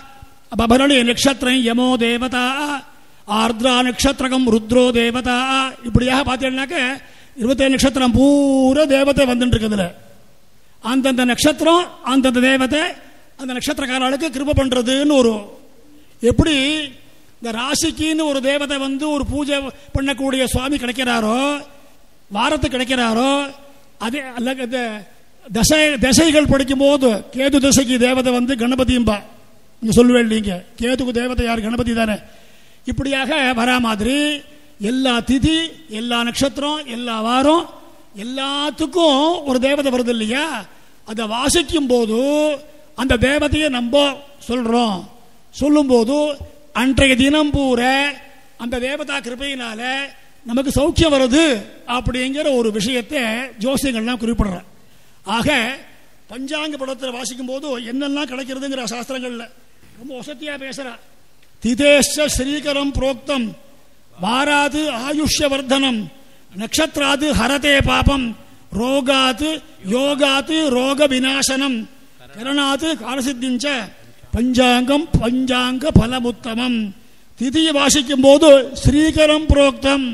Speaker 1: பபரணி நட்சத்திரம் யமோ தேவதா ஆர்திரா நட்சத்திரகம் ருத்ரோ தேவதா இப்படியாக பார்த்தீங்கன்னாக்க இருபத்தேழு நட்சத்திரம் பூரா தேவதை வந்துட்டு இருக்குதுல அந்தந்த நட்சத்திரம் அந்தந்த தேவதை அந்த நட்சத்திரக்காரர்களுக்கு கிருப பண்றதுன்னு ஒரு எப்படி இந்த ராசிக்குன்னு ஒரு தேவதை வந்து ஒரு பூஜை பண்ணக்கூடிய சுவாமி கிடைக்கிறாரோ வாரத்துக்கு கிடைக்கிறாரோ அதே அல்ல இந்த தசை தசைகள் படிக்கும் போது கேது தசைக்கு தேவதை வந்து கணபதியும்பா நீங்க சொல்லுவேன் நீங்க கேதுக்கு தேவதை யார் கணபதி தானே இப்படியாக வரா மாதிரி எல்லா திதி எல்லா நட்சத்திரம் எல்லா வாரம் எல்லாத்துக்கும் ஒரு தேவதை வருது இல்லையா அதை வாசிக்கும் போது அந்த தேவதையை நம்ம சொல்றோம் சொல்லும்போது அன்றைய தினம் பூர அந்த தேவதா கிருபையினால நமக்கு சௌக்கியம் வருது அப்படிங்கிற ஒரு விஷயத்தை ஜோசியங்கள்லாம் குறிப்பிடுற ஆக பஞ்சாங்க படத்தில் வாசிக்கும் போது என்னெல்லாம் கிடைக்கிறதுங்கிற சாஸ்திரங்கள்ல ரொம்ப வசதியா பேசுறா திதேஷ ஸ்ரீகரம் புரோக்தம் வாராது ஆயுஷ்ய வர்தனம் நட்சத்திராது ஹரதே பாபம் ரோகாத் யோகாத் ரோக விநாசனம் கரணாத் காலசித்திஞ்ச பஞ்சாங்கம் பஞ்சாங்க பலமுத்தமம் திதியை வாசிக்கும் போது ஸ்ரீகரம் புரோக்தம்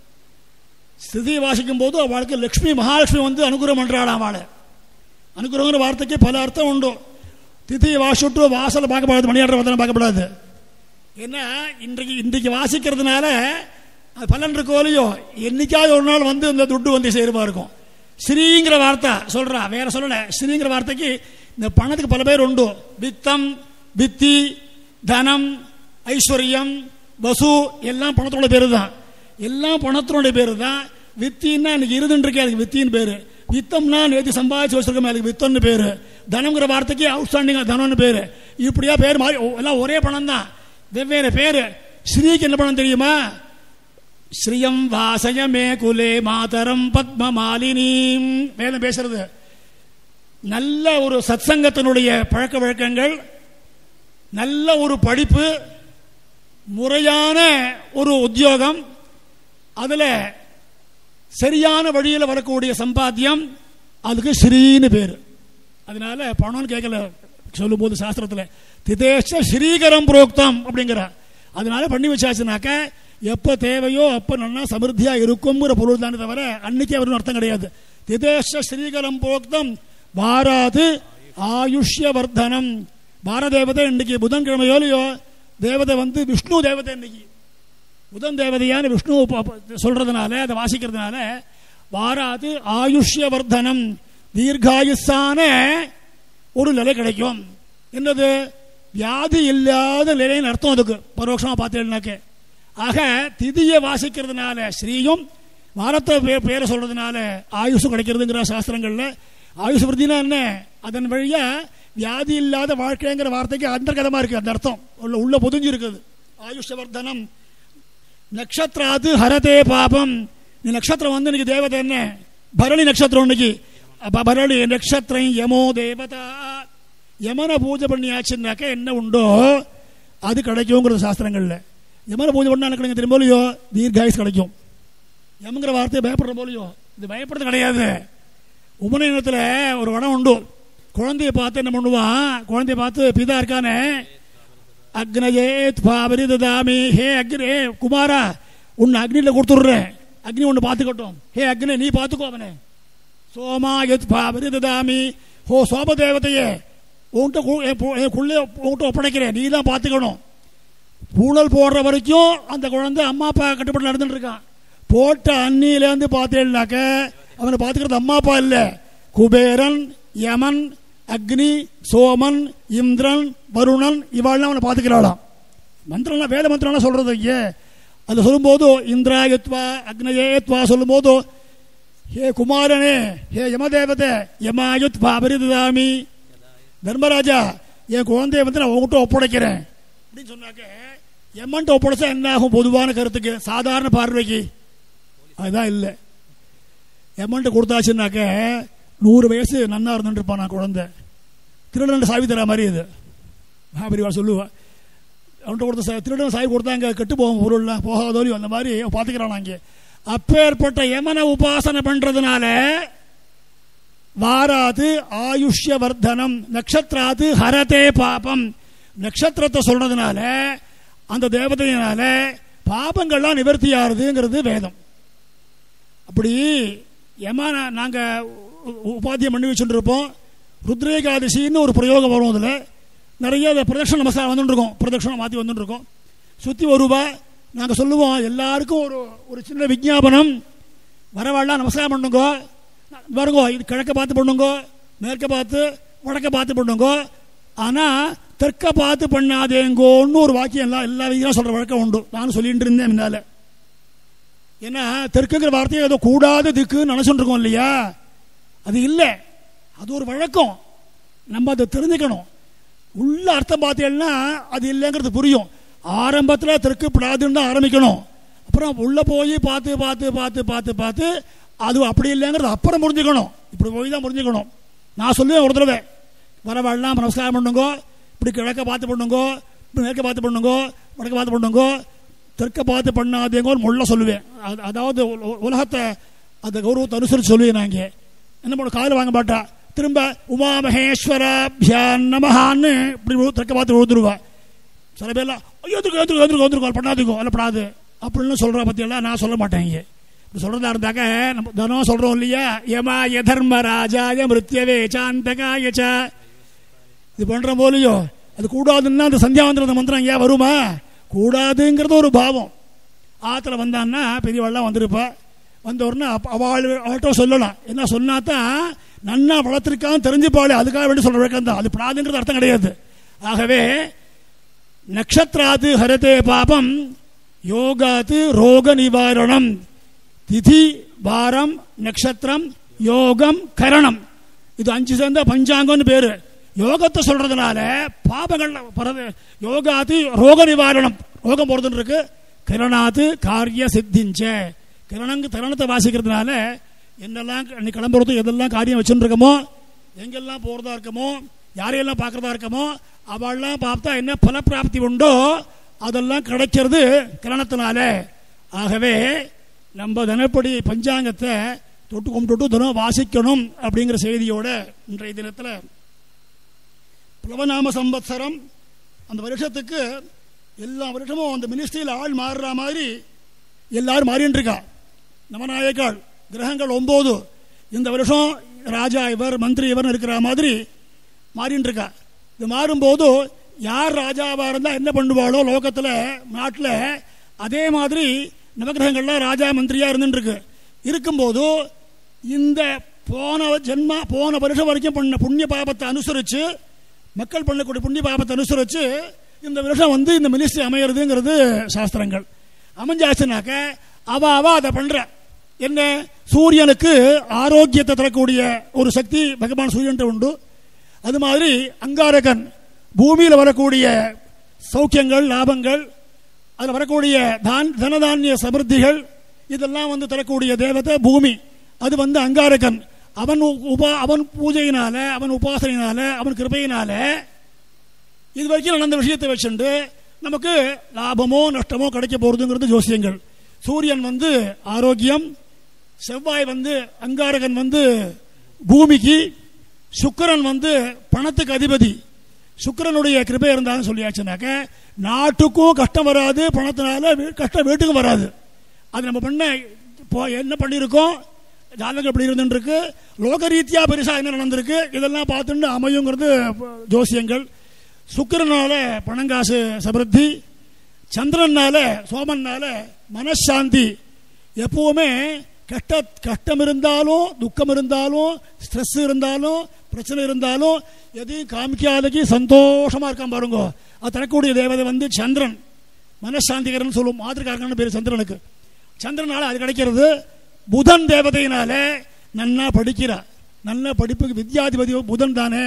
Speaker 1: ஸ்திதியை வாசிக்கும் போது அவளுக்கு லக்ஷ்மி மகாலட்சுமி வந்து அனுகிரகம் பண்றாளாம் அவளை அனுகிரகங்கிற வார்த்தைக்கு பல அர்த்தம் உண்டு திதியை வாசிட்டு வாசலை பார்க்கப்படாது மணியாடுற வந்தனம் பார்க்கப்படாது ஏன்னா இன்றைக்கு இன்றைக்கு வாசிக்கிறதுனால அது பலன் இருக்கோ இல்லையோ என்னைக்காவது ஒரு நாள் வந்து இந்த துட்டு வந்து சேருமா இருக்கும் ஸ்ரீங்கிற வார்த்தை சொல்றா வேற சொல்லல ஸ்ரீங்கிற வார்த்தைக்கு இந்த பணத்துக்கு பல பேர் உண்டு வித்தம் வித்தி தனம் ஐஸ்வர்யம் வசு எல்லாம் பணத்தோட பேரு தான் எல்லாம் பணத்தினுடைய பேரு தான் வித்தின்னா இன்னைக்கு இருந்துருக்கு அதுக்கு வித்தின்னு பேரு வித்தம்னா நேற்று சம்பாதிச்சு வச்சிருக்கோம் அதுக்கு வித்தம்னு பேரு தனம்ங்கிற வார்த்தைக்கு அவுட்ஸ்டாண்டிங் தனம்னு பேரு இப்படியா பேர் மாறி எல்லாம் ஒரே பணம் தான் வெவ்வேறு பேரு ஸ்ரீக்கு என்ன பணம் தெரியுமா ஸ்ரீயம் வாசயமே குலே மாதரம் பத்ம மாலினீம் வேதம் பேசுறது நல்ல ஒரு சத்சங்கத்தினுடைய பழக்க வழக்கங்கள் நல்ல ஒரு படிப்பு முறையான ஒரு உத்தியோகம் அதுல சரியான வழியில் வரக்கூடிய சம்பாத்தியம் அதுக்கு ஸ்ரீன்னு பேரு அதனால பணம்னு கேட்கல சொல்லும் போது சாஸ்திரத்துல திதேஷ ஸ்ரீகரம் புரோக்தம் அப்படிங்கிற அதனால பண்ணி வச்சாச்சுனாக்க எப்ப தேவையோ அப்ப நல்லா சமிருத்தியா இருக்குங்கிற பொருள் தானே தவிர அன்னைக்கே வரும் அர்த்தம் கிடையாது திதேஷ ஸ்ரீகரம் புரோக்தம் வாராது ஆயுஷ்ய வர்தனம் பாரதேவதை இன்னைக்கு புதன்கிழமையோ இல்லையோ தேவதை வந்து விஷ்ணு தேவதை இன்னைக்கு புதன் தேவதையான விஷ்ணு சொல்றதுனால அதை வாசிக்கிறதுனால வாராது ஆயுஷ்ய வர்தனம் தீர்காயுசான ஒரு நிலை கிடைக்கும் என்னது வியாதி இல்லாத நிலைன்னு அர்த்தம் அதுக்கு பரோட்சமா பார்த்தீங்கன்னாக்க ஆக திதியை வாசிக்கிறதுனால ஸ்ரீயும் வாரத்தை பே- பேரை சொல்றதுனால ஆயுஷ் கிடைக்கிறதுங்கிற சாஸ்திரங்கள்ல ஆயுஷ் விருத்தினா என்ன அதன் வழியா வியாதி இல்லாத வாழ்க்கைங்கிற வார்த்தைக்கு அந்தர்கதமா இருக்கு அந்த அர்த்தம் உள்ள உள்ள பொதிஞ்சு இருக்குது ஆயுஷ வர்தனம் நட்சத்திராது ஹரதே பாபம் இந்த நட்சத்திரம் வந்து இன்னைக்கு தேவதை என்ன பரணி நட்சத்திரம் இன்னைக்கு அப்ப பரணி நட்சத்திரம் யமோ தேவதா யமனை பூஜை பண்ணியாச்சுன்னாக்க என்ன உண்டோ அது கிடைக்குங்கிறது சாஸ்திரங்கள்ல யமனை பூஜை பண்ணா என்ன கிடைக்கும் தெரியுமோ இல்லையோ தீர்காயுஸ் கிடைக்கும் யமங்கிற வார்த்தையை பயப்படுற போலையோ இது பயப்படுறது கிடையாது உபநயனத்தில் ஒரு வடம் உண்டு குழந்தைய பார்த்து என்ன பண்ணுவான் குழந்தைய பார்த்து பிதா இருக்கானே அக்னயே பாபரி ததாமி ஹே அக்னே குமாரா உன்னை அக்னியில் கொடுத்துடுறேன் அக்னி ஒன்று பார்த்துக்கட்டும் ஹே அக்னி நீ பார்த்துக்கோ அவனை சோமா எத் பாபரி ததாமி ஹோ சோம தேவதையே உன்கிட்ட கு- என் பு- என் குள்ளே உன்கிட்ட ஒப்படைக்கிறேன் நீ தான் பார்த்துக்கணும் பூணல் போடுற வரைக்கும் அந்த குழந்தை அம்மா அப்பா கட்டுப்பாடு நடந்துட்டு இருக்கான் போட்ட அன்னியிலேருந்து பார்த்தேன்னாக்க அவனை பார்த்துக்கிறது அம்மா அப்பா இல்லை குபேரன் யமன் அக்னி சோமன் இந்திரன் வருணன் இவாள்லாம் அவனை பார்த்துக்கிறாளாம் மந்திரம்லாம் வேத மந்திரம்லாம் சொல்றது ஐயே அதில் சொல்லும்போது இந்திராயத்வா அக்னயேத்வா சொல்லும்போது ஹே குமாரனே ஹே யமதேவதே யமாயுத் பாபரிதாமி தர்மராஜா என் குழந்தைய வந்து நான் உங்ககிட்ட ஒப்படைக்கிறேன் அப்படின்னு சொன்னாக்க எம்மன்ட்ட ஒப்படைச்சா என்ன ஆகும் பொதுவான கருத்துக்கு சாதாரண பார்வைக்கு அதுதான் இல்லை எம்மன்ட்ட கொடுத்தாச்சுன்னாக்க நூறு வயசு நன்னா இருந்துட்டு இருப்பான் நான் குழந்தை திருடன் சாவி தரா மாதிரி இது மகாபரிவா சொல்லுவா அவன்கிட்ட கொடுத்த சா- திருடன் சாவி கொடுத்தாங்க கெட்டு போகும் பொருள்லாம் போகாதோலையும் அந்த மாதிரி பார்த்துக்கிறான் அங்கே அப்பேற்பட்ட யமன உபாசனை பண்றதுனால வாராது ஆயுஷ்ய வர்தனம் நட்சத்திராது ஹரதே பாபம் நட்சத்திரத்தை சொல்றதுனால அந்த தேவதையினால பாபங்கள்லாம் நிவர்த்தி ஆறுதுங்கிறது வேதம் அப்படி யமான நாங்க உ- உபாத்தியம் பண்ணி வச்சுட்டு இருப்போம் ருத்ரேகாதசின்னு ஒரு பிரயோகம் வரும் அதில் நிறைய அந்த பிரதட்சண நமஸ்காரம் வந்துட்டு இருக்கோம் பிரதட்சணம் மாற்றி வந்துட்டு இருக்கோம் சுற்றி வருவா நாங்கள் சொல்லுவோம் எல்லாருக்கும் ஒரு ஒரு சின்ன விஞ்ஞாபனம் வரவாள்லாம் நமஸ்காரம் பண்ணுங்க பாருங்க இது கிழக்க பார்த்து பண்ணுங்க மேற்க பார்த்து வடக்க பார்த்து பண்ணுங்க ஆனால் தெற்க பார்த்து பண்ணாதேங்கோன்னு ஒரு வாக்கியம் எல்லாம் எல்லா வீதியும் சொல்கிற வழக்கம் உண்டு நானும் சொல்லிட்டு இருந்தேன் முன்னால ஏன்னா தெற்குங்கிற வார்த்தையை ஏதோ கூடாத திக்குன்னு நினச்சிட்டு இருக்கோம் இல்லையா அது இல்லை அது ஒரு வழக்கம் நம்ம அதை தெரிஞ்சுக்கணும் உள்ள அர்த்தம் பார்த்தீங்கன்னா அது இல்லைங்கிறது புரியும் ஆரம்பத்தில் தெற்கு படாதுன்னு தான் ஆரம்பிக்கணும் அப்புறம் உள்ள போய் பார்த்து பார்த்து பார்த்து பார்த்து பார்த்து அது அப்படி இல்லைங்கிறது அப்புறம் புரிஞ்சுக்கணும் இப்படி போய் தான் புரிஞ்சுக்கணும் நான் சொல்லுவேன் ஒரு தடவை வரவாள்லாம் நமஸ்காரம் பண்ணுங்க இப்படி கிழக்க பார்த்து பண்ணுங்க இப்படி மேற்க பார்த்து பண்ணுங்க வடக்க பார்த்து பண்ணுங்க தெற்க பார்த்து பண்ணாதேங்கன்னு முள்ள சொல்லுவேன் அது- அதாவது உல- உலகத்தை அந்த கௌரவத்தை அனுசரித்து சொல்லுவேன் நான் இங்கே என்ன பண்ண காதில் வாங்க மாட்டா திரும்ப உமா மகேஸ்வராபியான் நமஹான்னு இப்படி விழு- தெற்க பார்த்து விழுந்துருவா சில பேர்லாம் ஐயோ வந்துருக்கோம் வந்துருக்கோம் வந்துருக்கோம் வந்துருக்கோம் பண்ணாதுக்கோ அல்ல படாது அப்படின்னு சொல்கிற பற்றியெல்லாம் நான் சொல்ல மாட்டேன் இங்கே இப்படி சொல்கிறதா இருந்தாக்க நம்ம தினம் சொல்கிறோம் இல்லையா யமாய தர்ம ராஜாய மிருத்யவே சாந்தகாய ச இது பண்ற போலியோ அது கூடாதுன்னா அந்த சந்தியாவந்திர மந்திரம் ஏன் வருமா கூடாதுங்கிறது ஒரு பாவம் ஆத்துல வந்தான்னா பெரியவாள்லாம் வந்திருப்பா வந்த உடனே அப்ப அவள் அவள்கிட்ட சொல்லலாம் என்ன சொன்னா தான் நன்னா வளர்த்துருக்கான்னு தெரிஞ்சுப்பாளே அதுக்காக வேண்டி சொல்ற வழக்கம் தான் அது படாதுங்கிறது அர்த்தம் கிடையாது ஆகவே நக்ஷத்ராது ஹரதே பாபம் யோகாத்து ரோக நிவாரணம் திதி வாரம் நட்சத்திரம் யோகம் கரணம் இது அஞ்சு சேர்ந்த பஞ்சாங்கம்னு பேரு யோகத்தை சொல்றதுனால பாபங்கள் பரது யோகாத்து ரோக நிவாரணம் ரோகம் போறதுன்னு இருக்கு கிரணாத்து காரிய சித்திஞ்ச கிரணங்கு கிரணத்தை வாசிக்கிறதுனால என்னெல்லாம் நீ கிளம்புறது எதெல்லாம் காரியம் வச்சுட்டு இருக்கமோ எங்கெல்லாம் போறதா இருக்கமோ யாரையெல்லாம் பார்க்கறதா இருக்கமோ அவள்லாம் பார்த்தா என்ன பலப்பிராப்தி உண்டோ அதெல்லாம் கிடைக்கிறது கிரணத்தினால ஆகவே நம்ம தினப்படி பஞ்சாங்கத்தை தொட்டு கும்பிட்டு தினம் வாசிக்கணும் அப்படிங்கிற செய்தியோட இன்றைய தினத்தில் பிளவநாம சம்பத்சரம் அந்த வருஷத்துக்கு எல்லா வருஷமும் அந்த மினிஸ்ட்ரியில் ஆள் மாறுற மாதிரி எல்லாரும் மாறின்னு இருக்கா நவநாயக்காள் கிரகங்கள் ஒம்பது இந்த வருஷம் ராஜா இவர் மந்திரி இவர் இருக்கிற மாதிரி மாறின்னு இருக்கா இது மாறும்போது யார் ராஜாவாக இருந்தால் என்ன பண்ணுவாளோ லோகத்தில் நாட்டில் அதே மாதிரி நவகிரகங்கள்லாம் ராஜா மந்திரியாக இருந்துட்டு இருக்கு இருக்கும்போது இந்த போன ஜென்மா போன வருஷம் வரைக்கும் பண்ண புண்ணிய பாபத்தை அனுசரித்து மக்கள் பண்ணக்கூடிய புண்ணிய பாபத்தை அனுசரித்து இந்த வருஷம் வந்து இந்த மினிஸ்ட்ரி அமையிறதுங்கிறது சாஸ்திரங்கள் அமைஞ்சாச்சுனாக்க அவ அவ அதை பண்ற என்ன சூரியனுக்கு ஆரோக்கியத்தை தரக்கூடிய ஒரு சக்தி பகவான் சூரியன்ட்ட உண்டு அது மாதிரி அங்காரகன் பூமியில் வரக்கூடிய சௌக்கியங்கள் லாபங்கள் அதில் வரக்கூடிய தான் தனதானிய சமிருத்திகள் இதெல்லாம் வந்து தரக்கூடிய தேவதை பூமி அது வந்து அங்காரகன் அவன் உ- உபா அவன் பூஜையினால அவன் உபாசனையினால அவன் கிருபையினால இது வரைக்கும் நடந்த விஷயத்தை வச்சுண்டு நமக்கு லாபமோ நஷ்டமோ கிடைக்க போறதுங்கிறது ஜோசியங்கள் சூரியன் வந்து ஆரோக்கியம் செவ்வாய் வந்து அங்காரகன் வந்து பூமிக்கு சுக்கிரன் வந்து பணத்துக்கு அதிபதி சுக்கிரனுடைய கிருபை இருந்தாலும் சொல்லியாச்சுனாக்க நாட்டுக்கும் கஷ்டம் வராது பணத்தினால வீ- கஷ்டம் வீட்டுக்கும் வராது அது நம்ம பண்ண இப்போ என்ன பண்ணியிருக்கோம் ஜாதகம் எப்படி இருந்துருக்கு லோக ரீதியா பெருசா என்ன நடந்திருக்கு இதெல்லாம் பார்த்துட்டு அமையுங்கிறது ஜோசியங்கள் சுக்கிரனால பணங்காசு சபிருத்தி சந்திரனால சோமன்னால மனசாந்தி எப்பவுமே கஷ்ட கஷ்டம் இருந்தாலும் துக்கம் இருந்தாலும் ஸ்ட்ரெஸ் இருந்தாலும் பிரச்சனை இருந்தாலும் எதையும் காமிக்காதக்கு சந்தோஷமா இருக்கான் பாருங்க அது தரக்கூடிய தேவதை வந்து சந்திரன் மனசாந்திகரன் சொல்லுவோம் மாதிரிக்காரங்கன்னு பேர் சந்திரனுக்கு சந்திரனால அது கிடைக்கிறது புதன் தேவதையினால நன்னா படிக்கிறா நல்ல படிப்புக்கு வித்யாதிபதி புதன் தானே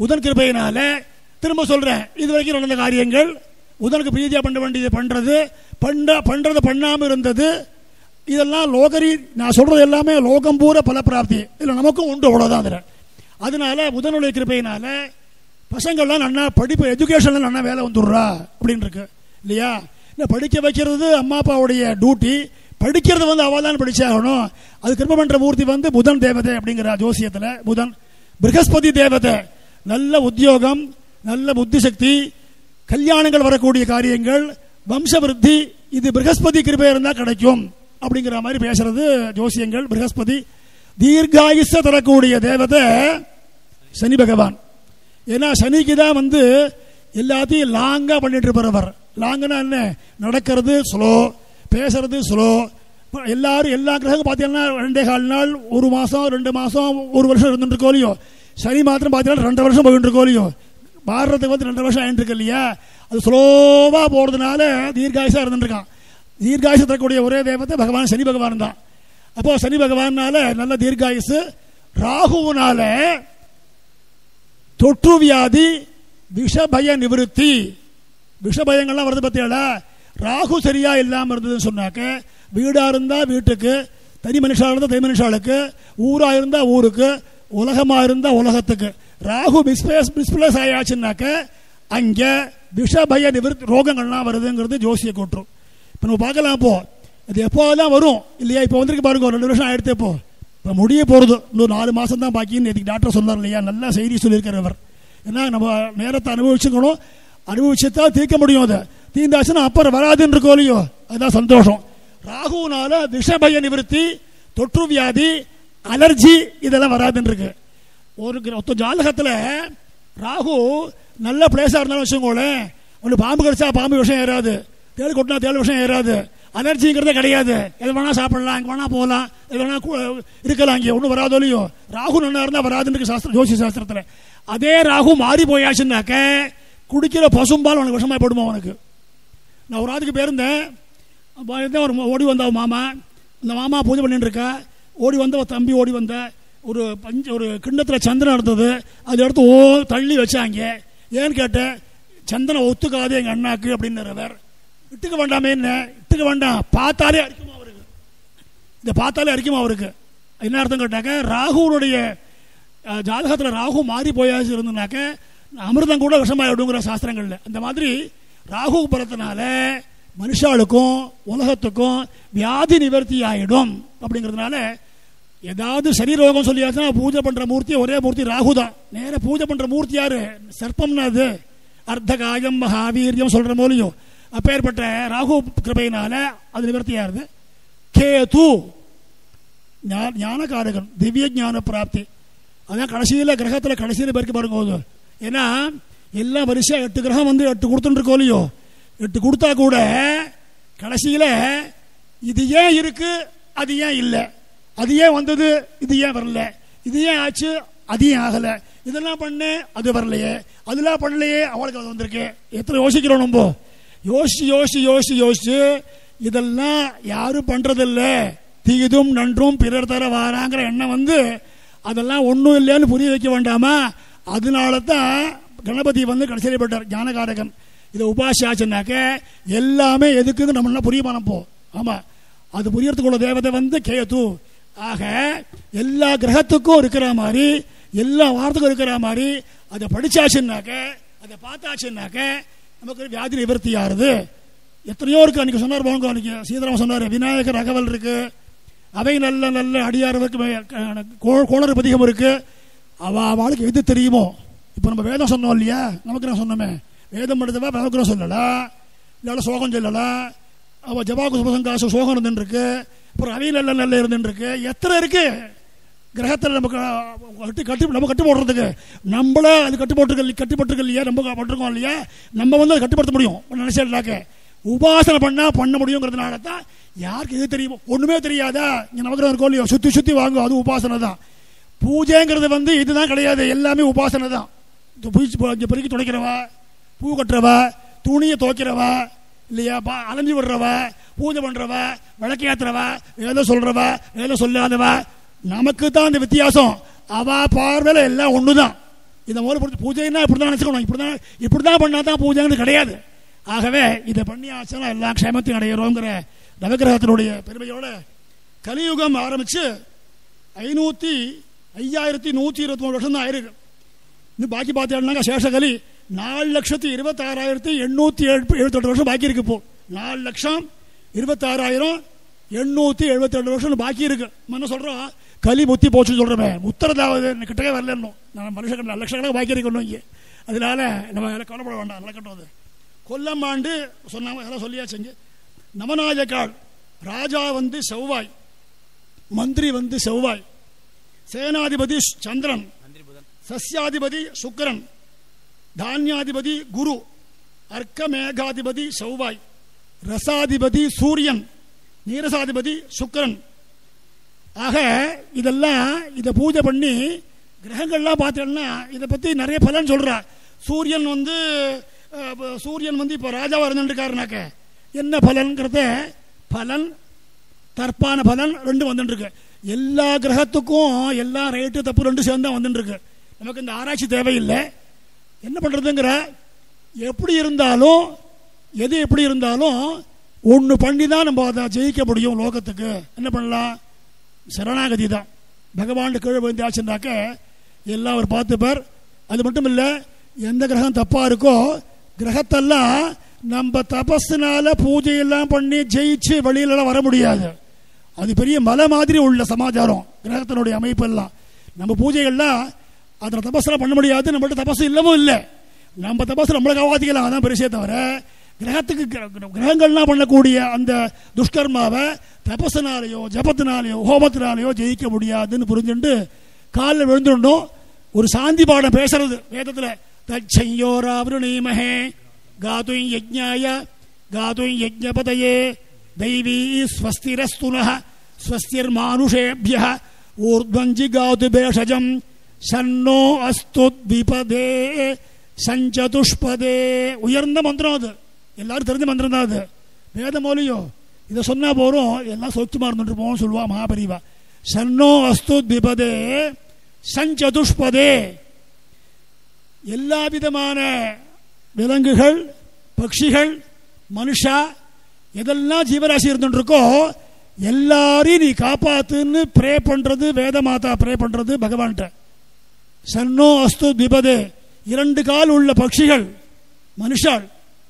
Speaker 1: புதன் கிருபையினால திரும்ப சொல்றேன் இது வரைக்கும் நடந்த காரியங்கள் புதனுக்கு பிரீதியா பண்ண வேண்டியது பண்றது பண்ண பண்றது பண்ணாம இருந்தது இதெல்லாம் லோகரி நான் சொல்றது எல்லாமே லோகம் பூரா பல பிராப்தி இல்லை நமக்கும் உண்டு அவ்வளோதான் அதில் அதனால புதனுடைய கிருபையினால பசங்கள்லாம் நன்னா படிப்பு எஜுகேஷன்ல நன்னா வேலை வந்துடுறா அப்படின்னு இருக்கு இல்லையா இந்த படிக்க வைக்கிறது அம்மா அப்பாவுடைய டியூட்டி படிக்கிறது வந்து அவள் தான் படிச்சாகணும் அது கிருப பண்ற மூர்த்தி வந்து புதன் தேவதை அப்படிங்கிற ஜோசியத்தில் புதன் பிரகஸ்பதி தேவதை நல்ல உத்தியோகம் நல்ல புத்தி சக்தி கல்யாணங்கள் வரக்கூடிய காரியங்கள் வம்ச விருத்தி இது பிரகஸ்பதி கிருபை இருந்தால் கிடைக்கும் அப்படிங்கிற மாதிரி பேசுறது ஜோசியங்கள் பிரகஸ்பதி தீர்காயுச தரக்கூடிய தேவதை சனி பகவான் ஏன்னா சனிக்கு தான் வந்து எல்லாத்தையும் லாங்கா பண்ணிட்டு இருப்பவர் லாங்குனா என்ன நடக்கிறது ஸ்லோ பேசுறது ஸ்லோ எல்லாரும் எல்லா கிரகம் பார்த்தீங்கன்னா ரெண்டே கால் நாள் ஒரு மாசம் ரெண்டு மாசம் ஒரு வருஷம் இருந்துட்டு இருக்கோ இல்லையோ சனி மாத்திரம் பார்த்தீங்கன்னா ரெண்டு வருஷம் போயிட்டு இருக்கோ இல்லையோ மாறுறதுக்கு வந்து ரெண்டு வருஷம் ஆயிட்டு இருக்கு இல்லையா அது ஸ்லோவா போறதுனால தீர்காயுசா இருந்துட்டு இருக்கான் தீர்காயுசு தரக்கூடிய ஒரே தேவத்தை பகவான் சனி பகவான் தான் அப்போ சனி பகவானால நல்ல தீர்காயுசு ராகுனால தொற்று வியாதி விஷபய நிவிருத்தி விஷபயங்கள்லாம் வருது பத்தியாளா ராகு சரியா இல்லாம இருந்ததுன்னு சொன்னாக்க வீடா இருந்தா வீட்டுக்கு தனி மனுஷா இருந்தா தனி மனுஷாளுக்கு ஊரா இருந்தா ஊருக்கு உலகமா இருந்தா உலகத்துக்கு ராகு மிஸ்பிளேஸ் மிஸ்பிளேஸ் ஆயாச்சுன்னாக்க அங்க விஷபய நிவிருத்தி ரோகங்கள்லாம் வருதுங்கிறது ஜோசிய கூட்டுரும் இப்போ நம்ம பார்க்கலாம் இப்போ அது எப்போதெல்லாம் வரும் இல்லையா இப்போ வந்திருக்கு பாருங்க ஒரு ரெண்டு வருஷம் ஆயிடுத்து இப்போ இப்போ முடிய போகிறது இன்னும் நாலு மாதம் தான் பாக்கின்னு நேற்றுக்கு டாக்டர் சொன்னார் இல்லையா நல்ல செய்தி சொல்லியிருக்கார் அவர் ஏன்னா நம்ம நேரத்தை அனுபவிச்சுக்கணும் அனுபவிச்சுட்டா தீர்க்க முடியும் அதை தீர்ந்தாச்சுன்னா அப்புறம் வராதுன்னு இருக்கோ இல்லையோ அதுதான் சந்தோஷம் ராகுனால விஷபய நிவர்த்தி தொற்று வியாதி அலர்ஜி இதெல்லாம் வராதுன்னு இருக்கு ஒரு கிர- ஒத்த ஜாதகத்தில் ராகு நல்ல பிளேஸாக இருந்தாலும் வச்சுக்கோங்களேன் ஒன்று பாம்பு கடிச்சா பாம்பு விஷயம் ஏறாது தேள் கொட்டினா தேள் விஷயம் ஏறாது அலர்ஜிங்கிறதே கிடையாது எது வேணா சாப்பிடலாம் எங்கே வேணா போகலாம் எது வேணா கு- இருக்கலாம் இங்கே ஒன்றும் வராதோ இல்லையோ ராகு நல்லா இருந்தால் வராதுன்னு இருக்கு சாஸ்திரம் ஜோசி சாஸ்திரத்தில் அதே ராகு மாறி போயாச்சுன்னாக்க குடிக்கிற பசும்பால் உனக்கு விஷமா போடுமா உனக்கு நான் ஒரு ஆத்துக்கு போயிருந்தேன் அப்போ இருந்தேன் ஒரு ஓடி வந்த அவன் மாமா அந்த மாமா பூஜை பண்ணிட்டு இருக்கா ஓடி வந்த ஒரு தம்பி ஓடி வந்த ஒரு பஞ்ச ஒரு கிண்ணத்தில் சந்தனம் இருந்தது அதை எடுத்து ஓ தள்ளி வச்சாங்க ஏன்னு கேட்டேன் சந்தனம் ஒத்துக்காது எங்கள் அண்ணாக்கு அப்படின்னவர் இட்டுக்க வேண்டாமே என்ன இட்டுக்க வேண்டாம் பார்த்தாலே அடிக்குமா அவருக்கு இதை பார்த்தாலே அடிக்குமா அவருக்கு என்ன அர்த்தம் கேட்டாக்க ராகுனுடைய ஜாதகத்தில் ராகு மாறி போயாச்சு இருந்தனாக்க அமிர்தம் கூட விஷமாயிடுங்கிற சாஸ்திரங்கள்ல அந்த மாதிரி ராகு பலத்தினால மனுஷாளுக்கும் உலகத்துக்கும் வியாதி நிவர்த்தி ஆயிடும் அப்படிங்கிறதுனால ஏதாவது சரி ரோகம் சொல்லியாச்சுன்னா பூஜை பண்ற மூர்த்தி ஒரே மூர்த்தி ராகு தான் நேர பூஜை பண்ற மூர்த்தி யாரு சர்ப்பம்னா அது அர்த்தகாயம் மகாவீரியம் சொல்ற மூலியம் அப்பேற்பட்ட ராகு கிருபையினால அது நிவர்த்தி ஆகுது கேது ஞா- ஞானகாரகன் திவ்ய ஞான பிராப்தி அதான் கடைசியில் கிரகத்தில் கடைசியில் பேருக்கு பாருங்க போது ஏன்னா எல்லாம் வரிசையா எட்டு கிரகம் வந்து எட்டு கொடுத்துட்டு இருக்கோம் இல்லையோ எட்டு கொடுத்தா கூட கடைசியில் இது ஏன் இருக்கு அது ஏன் இல்லை அது ஏன் வந்தது இது ஏன் வரல இது ஏன் ஆச்சு அது ஏன் ஆகல இதெல்லாம் பண்ணு அது வரலையே அதெல்லாம் பண்ணலையே அவளுக்கு அது வந்திருக்கு எத்தனை யோசிக்கிறோம் நம்ம யோசிச்சு யோசிச்சு யோசிச்சு யோசிச்சு இதெல்லாம் யாரும் பண்றதில்ல தீதும் நன்றும் பிறர் தர வாராங்கிற எண்ணம் வந்து அதெல்லாம் ஒன்றும் இல்லைன்னு புரிய வைக்க வேண்டாமா அதனால தான் கணபதி வந்து கடைசியில் போட்டார் ஞானகாரகன் இதை உபாசியாச்சுனாக்க எல்லாமே எதுக்குன்னு நம்ம புரிய போ ஆமா அது புரியறதுக்குள்ள தேவதை வந்து கேது ஆக எல்லா கிரகத்துக்கும் இருக்கிற மாதிரி எல்லா வாரத்துக்கும் இருக்கிற மாதிரி அதை படிச்சாச்சுன்னாக்க அதை பார்த்தாச்சுன்னாக்க நமக்கு வியாதி நிவர்த்தி ஆறுது எத்தனையோ இருக்கு அன்னைக்கு சொன்னார் போங்க அன்னைக்கு சீதாராமன் சொன்னார் விநாயகர் அகவல் இருக்கு அவை நல்ல நல்ல அடியாரவருக்கு கோளறு பதிகம் இருக்கு அவ அவளுக்கு எது தெரியுமோ இப்போ நம்ம வேதம் சொன்னோம் இல்லையா நமக்கு நான் சொன்னோமே வேதம் படித்தவா நமக்கு சொல்லலாம் இல்லால சோகம் சொல்லலாம் அவள் ஜபாகு சுபசங்காசு சோகம் இருந்துருக்கு அப்புறம் அவை நல்ல நல்ல இருந்துருக்கு எத்தனை இருக்கு கிரகத்தில் நமக்கு கட்டி கட்டி நம்ம கட்டு போடுறதுக்கு நம்மள அது கட்டு போட்டிருக்க கட்டி போட்டிருக்க இல்லையா நம்ம போட்டிருக்கோம் இல்லையா நம்ம வந்து அதை கட்டுப்படுத்த முடியும் நினைச்சாக்க உபாசனை பண்ணா பண்ண முடியுங்கிறதுனால தான் யாருக்கு எது தெரியுமோ ஒண்ணுமே தெரியாதா இங்க நவகிரகம் இருக்கோ இல்லையோ சுத்தி சுத்தி வாங்க அது உபாசனை தான் பூஜைங்கிறது வந்து இதுதான் கிடையாது எல்லாமே உபாசனை தான் இந்த பூச்சி இங்க பெருக்கி துடைக்கிறவா பூ கட்டுறவா துணியை துவைக்கிறவா இல்லையா பா அலைஞ்சு விடுறவ பூஜை பண்றவ விளக்கேத்துறவ வேலை சொல்றவ வேலை சொல்லாதவ நமக்கு தான் அந்த வித்தியாசம் அவ பார்வையில எல்லாம் ஒண்ணுதான் இந்த மூல பொறுத்து பூஜைன்னா இப்படி தான் நினச்சிக்கணும் இப்படி தான் இப்படி தான் பண்ணால் தான் பூஜைங்கிறது கிடையாது ஆகவே இதை பண்ணி ஆச்சுன்னா எல்லா க்ஷேமத்தையும் அடையிறோங்கிற நவகிரகத்தினுடைய பெருமையோட கலியுகம் ஆரம்பித்து ஐநூற்றி ஐயாயிரத்தி நூற்றி இருபத்தி மூணு வருஷம் தான் ஆயிருக்கு இன்னும் பாக்கி பார்த்தீங்கன்னாக்கா சேஷகலி நாலு லட்சத்தி இருபத்தாறாயிரத்தி எண்ணூற்றி எழுபத்தெட்டு வருஷம் பாக்கி இருக்கு இப்போ நாலு லட்சம் இருபத்தாறாயிரம் எண்ணூற்றி எழுபத்தெட்டு வருஷம் பாக்கி இருக்கு நம்ம என்ன சொல்கிறோம் கலி முத்தி போச்சுன்னு சொல்கிறோமே உத்தரதாவது கிட்டவே வரல இன்னும் நான் மனுஷன் லட்சக்கணக்காக பாக்கி இருக்கணும் இங்கே அதனால நம்ம அதெல்லாம் கவலைப்பட வேண்டாம் நடக்கட்டும் அது கொல்லம் ஆண்டு சொன்னாங்க அதெல்லாம் சொல்லியாச்சுங்க நவநாயக்காள் ராஜா வந்து செவ்வாய் மந்திரி வந்து செவ்வாய் சேனாதிபதி சந்திரன் சஸ்யாதிபதி சுக்கிரன் தானியாதிபதி குரு அர்க்கமேகாதிபதி செவ்வாய் ரசாதிபதி சூரியன் நீரசாதிபதி சுக்கிரன் ஆக இதெல்லாம் இதை பூஜை பண்ணி கிரகங்கள்லாம் பார்த்தீங்கன்னா இதை பற்றி நிறைய பலன் சொல்றா சூரியன் வந்து அஹ், இப்ப சூரியன் வந்து இப்போ ராஜாவாக இருந்துருக்காருனாக்க என்ன பலன்கிறத பலன் தற்பான பலன் ரெண்டும் வந்துட்டு இருக்கு எல்லா கிரகத்துக்கும் எல்லா ரைட்டு தப்பு ரெண்டும் சேர்ந்து தான் வந்துட்டு இருக்கு நமக்கு இந்த ஆராய்ச்சி தேவையில்லை என்ன பண்ணுறதுங்கிற எப்படி இருந்தாலும் எது எப்படி இருந்தாலும் ஒன்று பண்ணி தான் நம்ம அதை ஜெயிக்க முடியும் லோகத்துக்கு என்ன பண்ணலாம் சரணாகதி தான் பகவான் கீழே விழுந்து ஆச்சுனாக்க எல்லாம் அவர் பார்த்துப்பார் அது மட்டும் இல்லை எந்த கிரகம் தப்பாக இருக்கோ கிரகத்தெல்லாம் நம்ம தபஸ்னால பூஜையெல்லாம் பண்ணி ஜெயிச்சு வெளியிலலாம் வர முடியாது அது பெரிய மலை மாதிரி உள்ள சமாச்சாரம் கிரகத்தினுடைய அமைப்பெல்லாம் நம்ம பூஜைகள்லாம் அதில் தபஸ்லாம் பண்ண முடியாது நம்மள்ட்ட தபஸ் இல்லவும் இல்லை நம்ம தபஸ் நம்மளை காவாத்திக்கலாம் அதான் பெருசே தவிர கிரகத்துக்கு கிர- கிரகங்கள்லாம் பண்ணக்கூடிய அந்த துஷ்கர்மாவை தபஸ்னாலேயோ ஜபத்தினாலேயோ ஹோமத்தினாலேயோ ஜெயிக்க முடியாதுன்னு புரிஞ்சுட்டு காலில் விழுந்துடணும் ஒரு சாந்தி பாடம் பேசுறது வேதத்தில் தச்சையோராவருணீமஹே காதும் யஜ்ஞாய காதும் யஜ்ஞபதயே தைவீ ஸ்வஸ்திரஸ்துனः ஸ்வஸ்திர்மானுஷேபிய ஊர்ಧ್ವಂಜಿ ಗಾತು பேஷஜம் சன்னோ அஸ்து த்விபதே சஞ்சதுஷ்பதே உயர்ந்த மந்திரம் அது எல்லாரும் தெரிஞ்ச மந்திரம் தான் அது வேத மொழியோ இதை சொன்னா போறோம் எல்லாம் சொச்சுமா இருந்துட்டு போவோம் சொல்லுவா மகாபரிவா சன்னோ அஸ்து த்விபதே சஞ்சதுஷ்பதே எல்லா விதமான விலங்குகள் பட்சிகள் மனுஷா எதெல்லாம் ஜீவராசி இருந்துட்டு இருக்கோ எல்லாரையும் நீ காப்பாத்துன்னு ப்ரே பண்றது வேத மாதா ப்ரே பண்றது பகவான்கிட்ட சன்னோ அஸ்து திபதே இரண்டு கால் உள்ள பட்சிகள் மனுஷாள்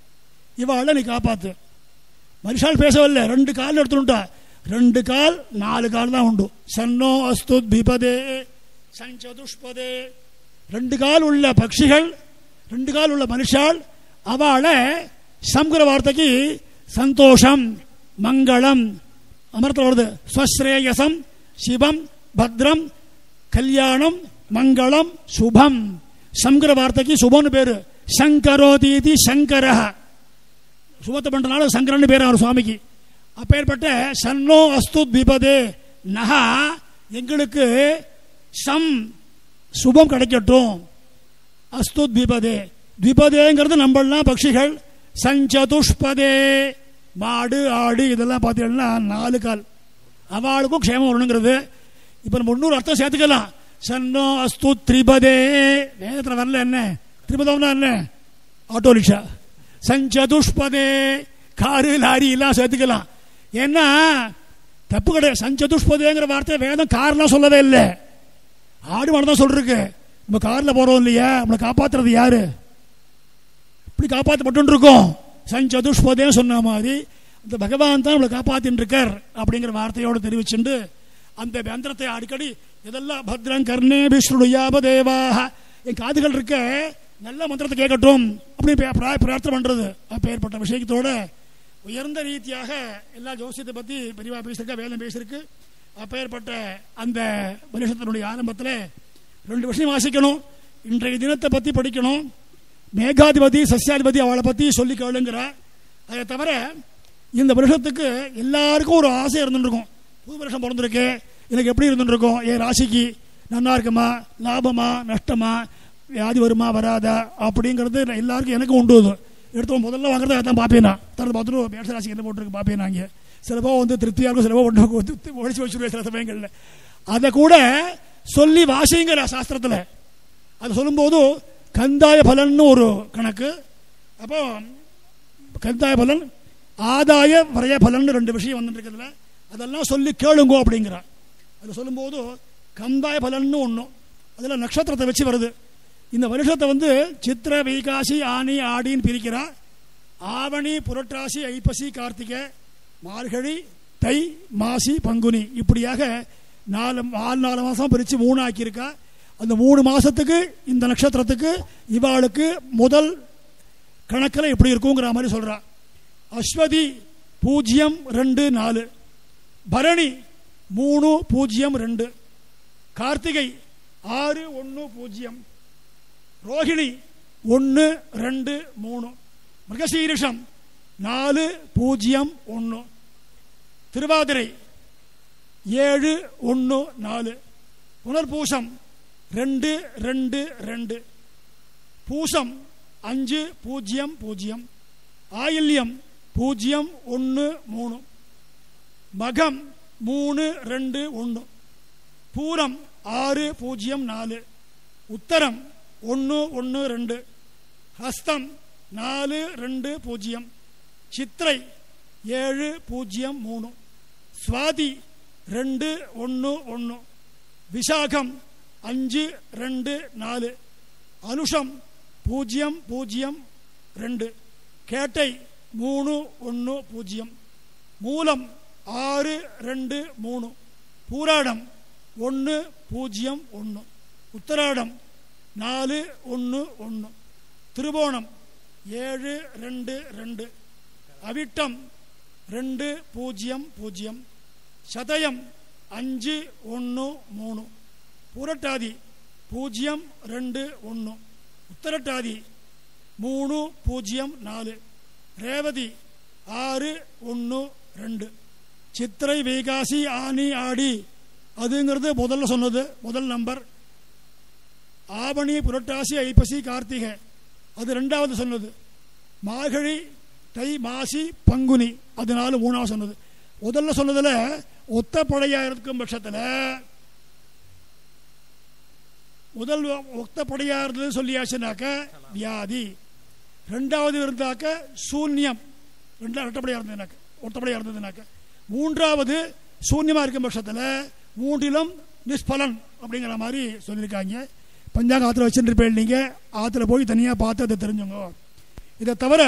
Speaker 1: இவாள நீ காப்பாத்து மனுஷால் பேசவில்லை ரெண்டு கால் எடுத்துட்டா ரெண்டு கால் நாலு கால் தான் உண்டு சன்னோ அஸ்து திபதே சஞ்சதுஷ்பதே ரெண்டு கால் உள்ள பட்சிகள் ரெண்டு கால் உள்ள மனுஷாள் அவளை சம்ஸ்கிருத வார்த்தைக்கு சந்தோஷம் மங்களம் அமரத்தில் வருது ஸ்வஸ்ரேயசம் சிவம் பத்ரம் கல்யாணம் மங்களம் சுபம் சம்ஸ்கிருத வார்த்தைக்கு சுபம்னு பேரு சங்கரோதீதி சங்கரஹ சுபத்தை பண்றதுனால சங்கரன் பேர் அவர் சுவாமிக்கு அப்பேற்பட்ட சன்னோ அஸ்து திபதே நகா எங்களுக்கு சம் சுபம் கிடைக்கட்டும் அஸ்து த்விபதே த்விபதேங்கிறது நம்மளாம் பட்சிகள் சஞ்சதுஷ்பதே மாடு ஆடு இதெல்லாம் பார்த்தீங்கன்னா நாலு கால் அவளுக்கும் க்ஷேமம் வரணுங்கிறது இப்போ நம்ம இன்னொரு அர்த்தம் சேர்த்துக்கலாம் சன்னோ அஸ்து த்ரிபதே வேதத்தில் வரல என்ன திரிபதம்னா என்ன ஆட்டோ ரிக்ஷா சஞ்சதுஷ்பதே காரு லாரி எல்லாம் சேர்த்துக்கலாம் ஏன்னா தப்பு கிடையாது சஞ்சதுஷ்பதேங்கிற வார்த்தை வேதம் கார்லாம் சொல்லவே இல்லை ஆடு மாடு தான் சொல்லிருக்கு நம்ம கார்ல போறோம் இல்லையா நம்மளை காப்பாத்துறது யாரு இப்படி காப்பாற்றப்பட்டு இருக்கோம் சஞ்சதுஷ்பதேன்னு சொன்ன மாதிரி அந்த பகவான் தான் நம்மளை காப்பாத்தின்னு இருக்கார் அப்படிங்கிற வார்த்தையோடு தெரிவிச்சுண்டு அந்த மந்திரத்தை அடிக்கடி இதெல்லாம் பத்ரம் கர்ணே விஷ்ணுயாப தேவாக என் காதுகள் இருக்க நல்ல மந்திரத்தை கேட்கட்டும் அப்படி பே- பிரா- பிரார்த்தனை பண்றது அப்பேற்பட்ட விஷயத்தோட உயர்ந்த ரீதியாக எல்லா ஜோசியத்தை பத்தி பெரியவா பேசியிருக்கா வேதம் பேசியிருக்கு அப்பேற்பட்ட அந்த வருஷத்தினுடைய ஆரம்பத்தில் ரெண்டு விஷயம் வாசிக்கணும் இன்றைய தினத்தை பத்தி படிக்கணும் மேகாதிபதி சஸ்யாதிபதி அவளை பத்தி சொல்லி கேளுங்கிறா அதை தவிர இந்த வருஷத்துக்கு எல்லாருக்கும் ஒரு ஆசை இருந்துருக்கும் புது வருஷம் பிறந்திருக்கு எனக்கு எப்படி இருந்துருக்கும் என் ராசிக்கு நன்னா இருக்குமா லாபமா நஷ்டமா வியாதி வருமா வராதா அப்படிங்கிறது எல்லாருக்கும் எனக்கும் உண்டு அது. எடுத்து முதல்ல வாங்குறத அதான் பார்ப்பேன் நான் தரது பார்த்துட்டு மேஷ ராசிக்கு என்ன போட்டிருக்கு பார்ப்பேன் நான் இங்கே சிலப்போ வந்து திருப்தியாக இருக்கும் சிலப்போ ஒன்று ஒழிச்சு வச்சுருவேன் சில சமயங்களில் அதை கூட சொல்லி வாசிங்கிற சாஸ்திரத்தில் அது சொல்லும்போது கந்தாய பலன்னு ஒரு கணக்கு அப்போ கந்தாய பலன் ஆதாய விரய பலன் ரெண்டு விஷயம் வந்துட்டு இருக்குதுல அதெல்லாம் சொல்லி கேளுங்கோ அப்படிங்கிறார் அது சொல்லும்போது கந்தாய பலன்னு ஒன்று அதில் நட்சத்திரத்தை வச்சு வருது இந்த வருஷத்தை வந்து சித்திர வைகாசி ஆனி ஆடின்னு பிரிக்கிறா ஆவணி புரட்டாசி ஐப்பசி கார்த்திகை மார்கழி தை மாசி பங்குனி இப்படியாக நாலு நாலு நாலு மாதம் பிரித்து மூணு ஆக்கியிருக்கா அந்த மூணு மாதத்துக்கு இந்த நட்சத்திரத்துக்கு இவாளுக்கு முதல் கணக்கில் எப்படி இருக்குங்கிற மாதிரி சொல்கிறா அஸ்வதி பூஜ்ஜியம் ரெண்டு நாலு பரணி மூணு பூஜ்ஜியம் ரெண்டு கார்த்திகை ஆறு ஒன்று பூஜ்ஜியம் ரோஹிணி ஒன்று ரெண்டு மூணு மிருகசீரிஷம் நாலு பூஜ்ஜியம் ஒன்று திருவாதிரை ஏழு ஒன்று நாலு புனர்பூசம் ரெண்டு ரெண்டு ரெண்டு பூசம் அஞ்சு பூஜ்ஜியம் பூஜ்ஜியம் ஆயில்யம் பூஜ்ஜியம் ஒன்று மூணு மகம் மூணு ரெண்டு ஒன்று பூரம் ஆறு பூஜ்ஜியம் நாலு உத்தரம் ஒன்று ஒன்று ரெண்டு ஹஸ்தம் நாலு ரெண்டு பூஜ்ஜியம் சித்திரை ஏழு பூஜ்ஜியம் மூணு சுவாதி ரெண்டு ஒன்று ஒன்று விசாகம் அஞ்சு ரெண்டு நாலு அனுஷம் பூஜ்ஜியம் பூஜ்ஜியம் ரெண்டு கேட்டை மூணு ஒன்று பூஜ்ஜியம் மூலம் ஆறு ரெண்டு மூணு பூராடம் ஒன்று பூஜ்ஜியம் ஒன்று உத்தராடம் நாலு ஒன்று ஒன்று திருவோணம் ஏழு ரெண்டு ரெண்டு அவிட்டம் ரெண்டு பூஜ்ஜியம் பூஜ்ஜியம் சதயம் அஞ்சு ஒன்று மூணு புரட்டாதி பூஜ்ஜியம் ரெண்டு ஒன்று உத்தரட்டாதி மூணு பூஜ்ஜியம் நாலு ரேவதி ஆறு ஒன்று ரெண்டு சித்திரை வைகாசி ஆனி ஆடி அதுங்கிறது முதல்ல சொன்னது முதல் நம்பர் ஆவணி புரட்டாசி ஐப்பசி கார்த்திகை அது ரெண்டாவது சொன்னது மார்கழி தை மாசி பங்குனி அது நாலு மூணாவது சொன்னது முதல்ல சொன்னதுல ஒத்த படையா இருக்கும் பட்சத்தில் முதல் ஒத்த படையா இருந்தது சொல்லியாச்சுனாக்க வியாதி ரெண்டாவது இருந்தாக்க சூன்யம் ரெண்டாவது ரெட்டப்படையா இருந்ததுனாக்க ஒத்தப்படையா இருந்ததுனாக்க மூன்றாவது சூன்யமா இருக்கும் பட்சத்தில் மூன்றிலும் நிஷ்பலன் அப்படிங்கிற மாதிரி சொல்லியிருக்காங்க பஞ்சாங்க ஆற்றுல வச்சுருப்பேன் நீங்கள் ஆற்றுல போய் தனியாக பார்த்து அதை தெரிஞ்சுங்க இதை தவிர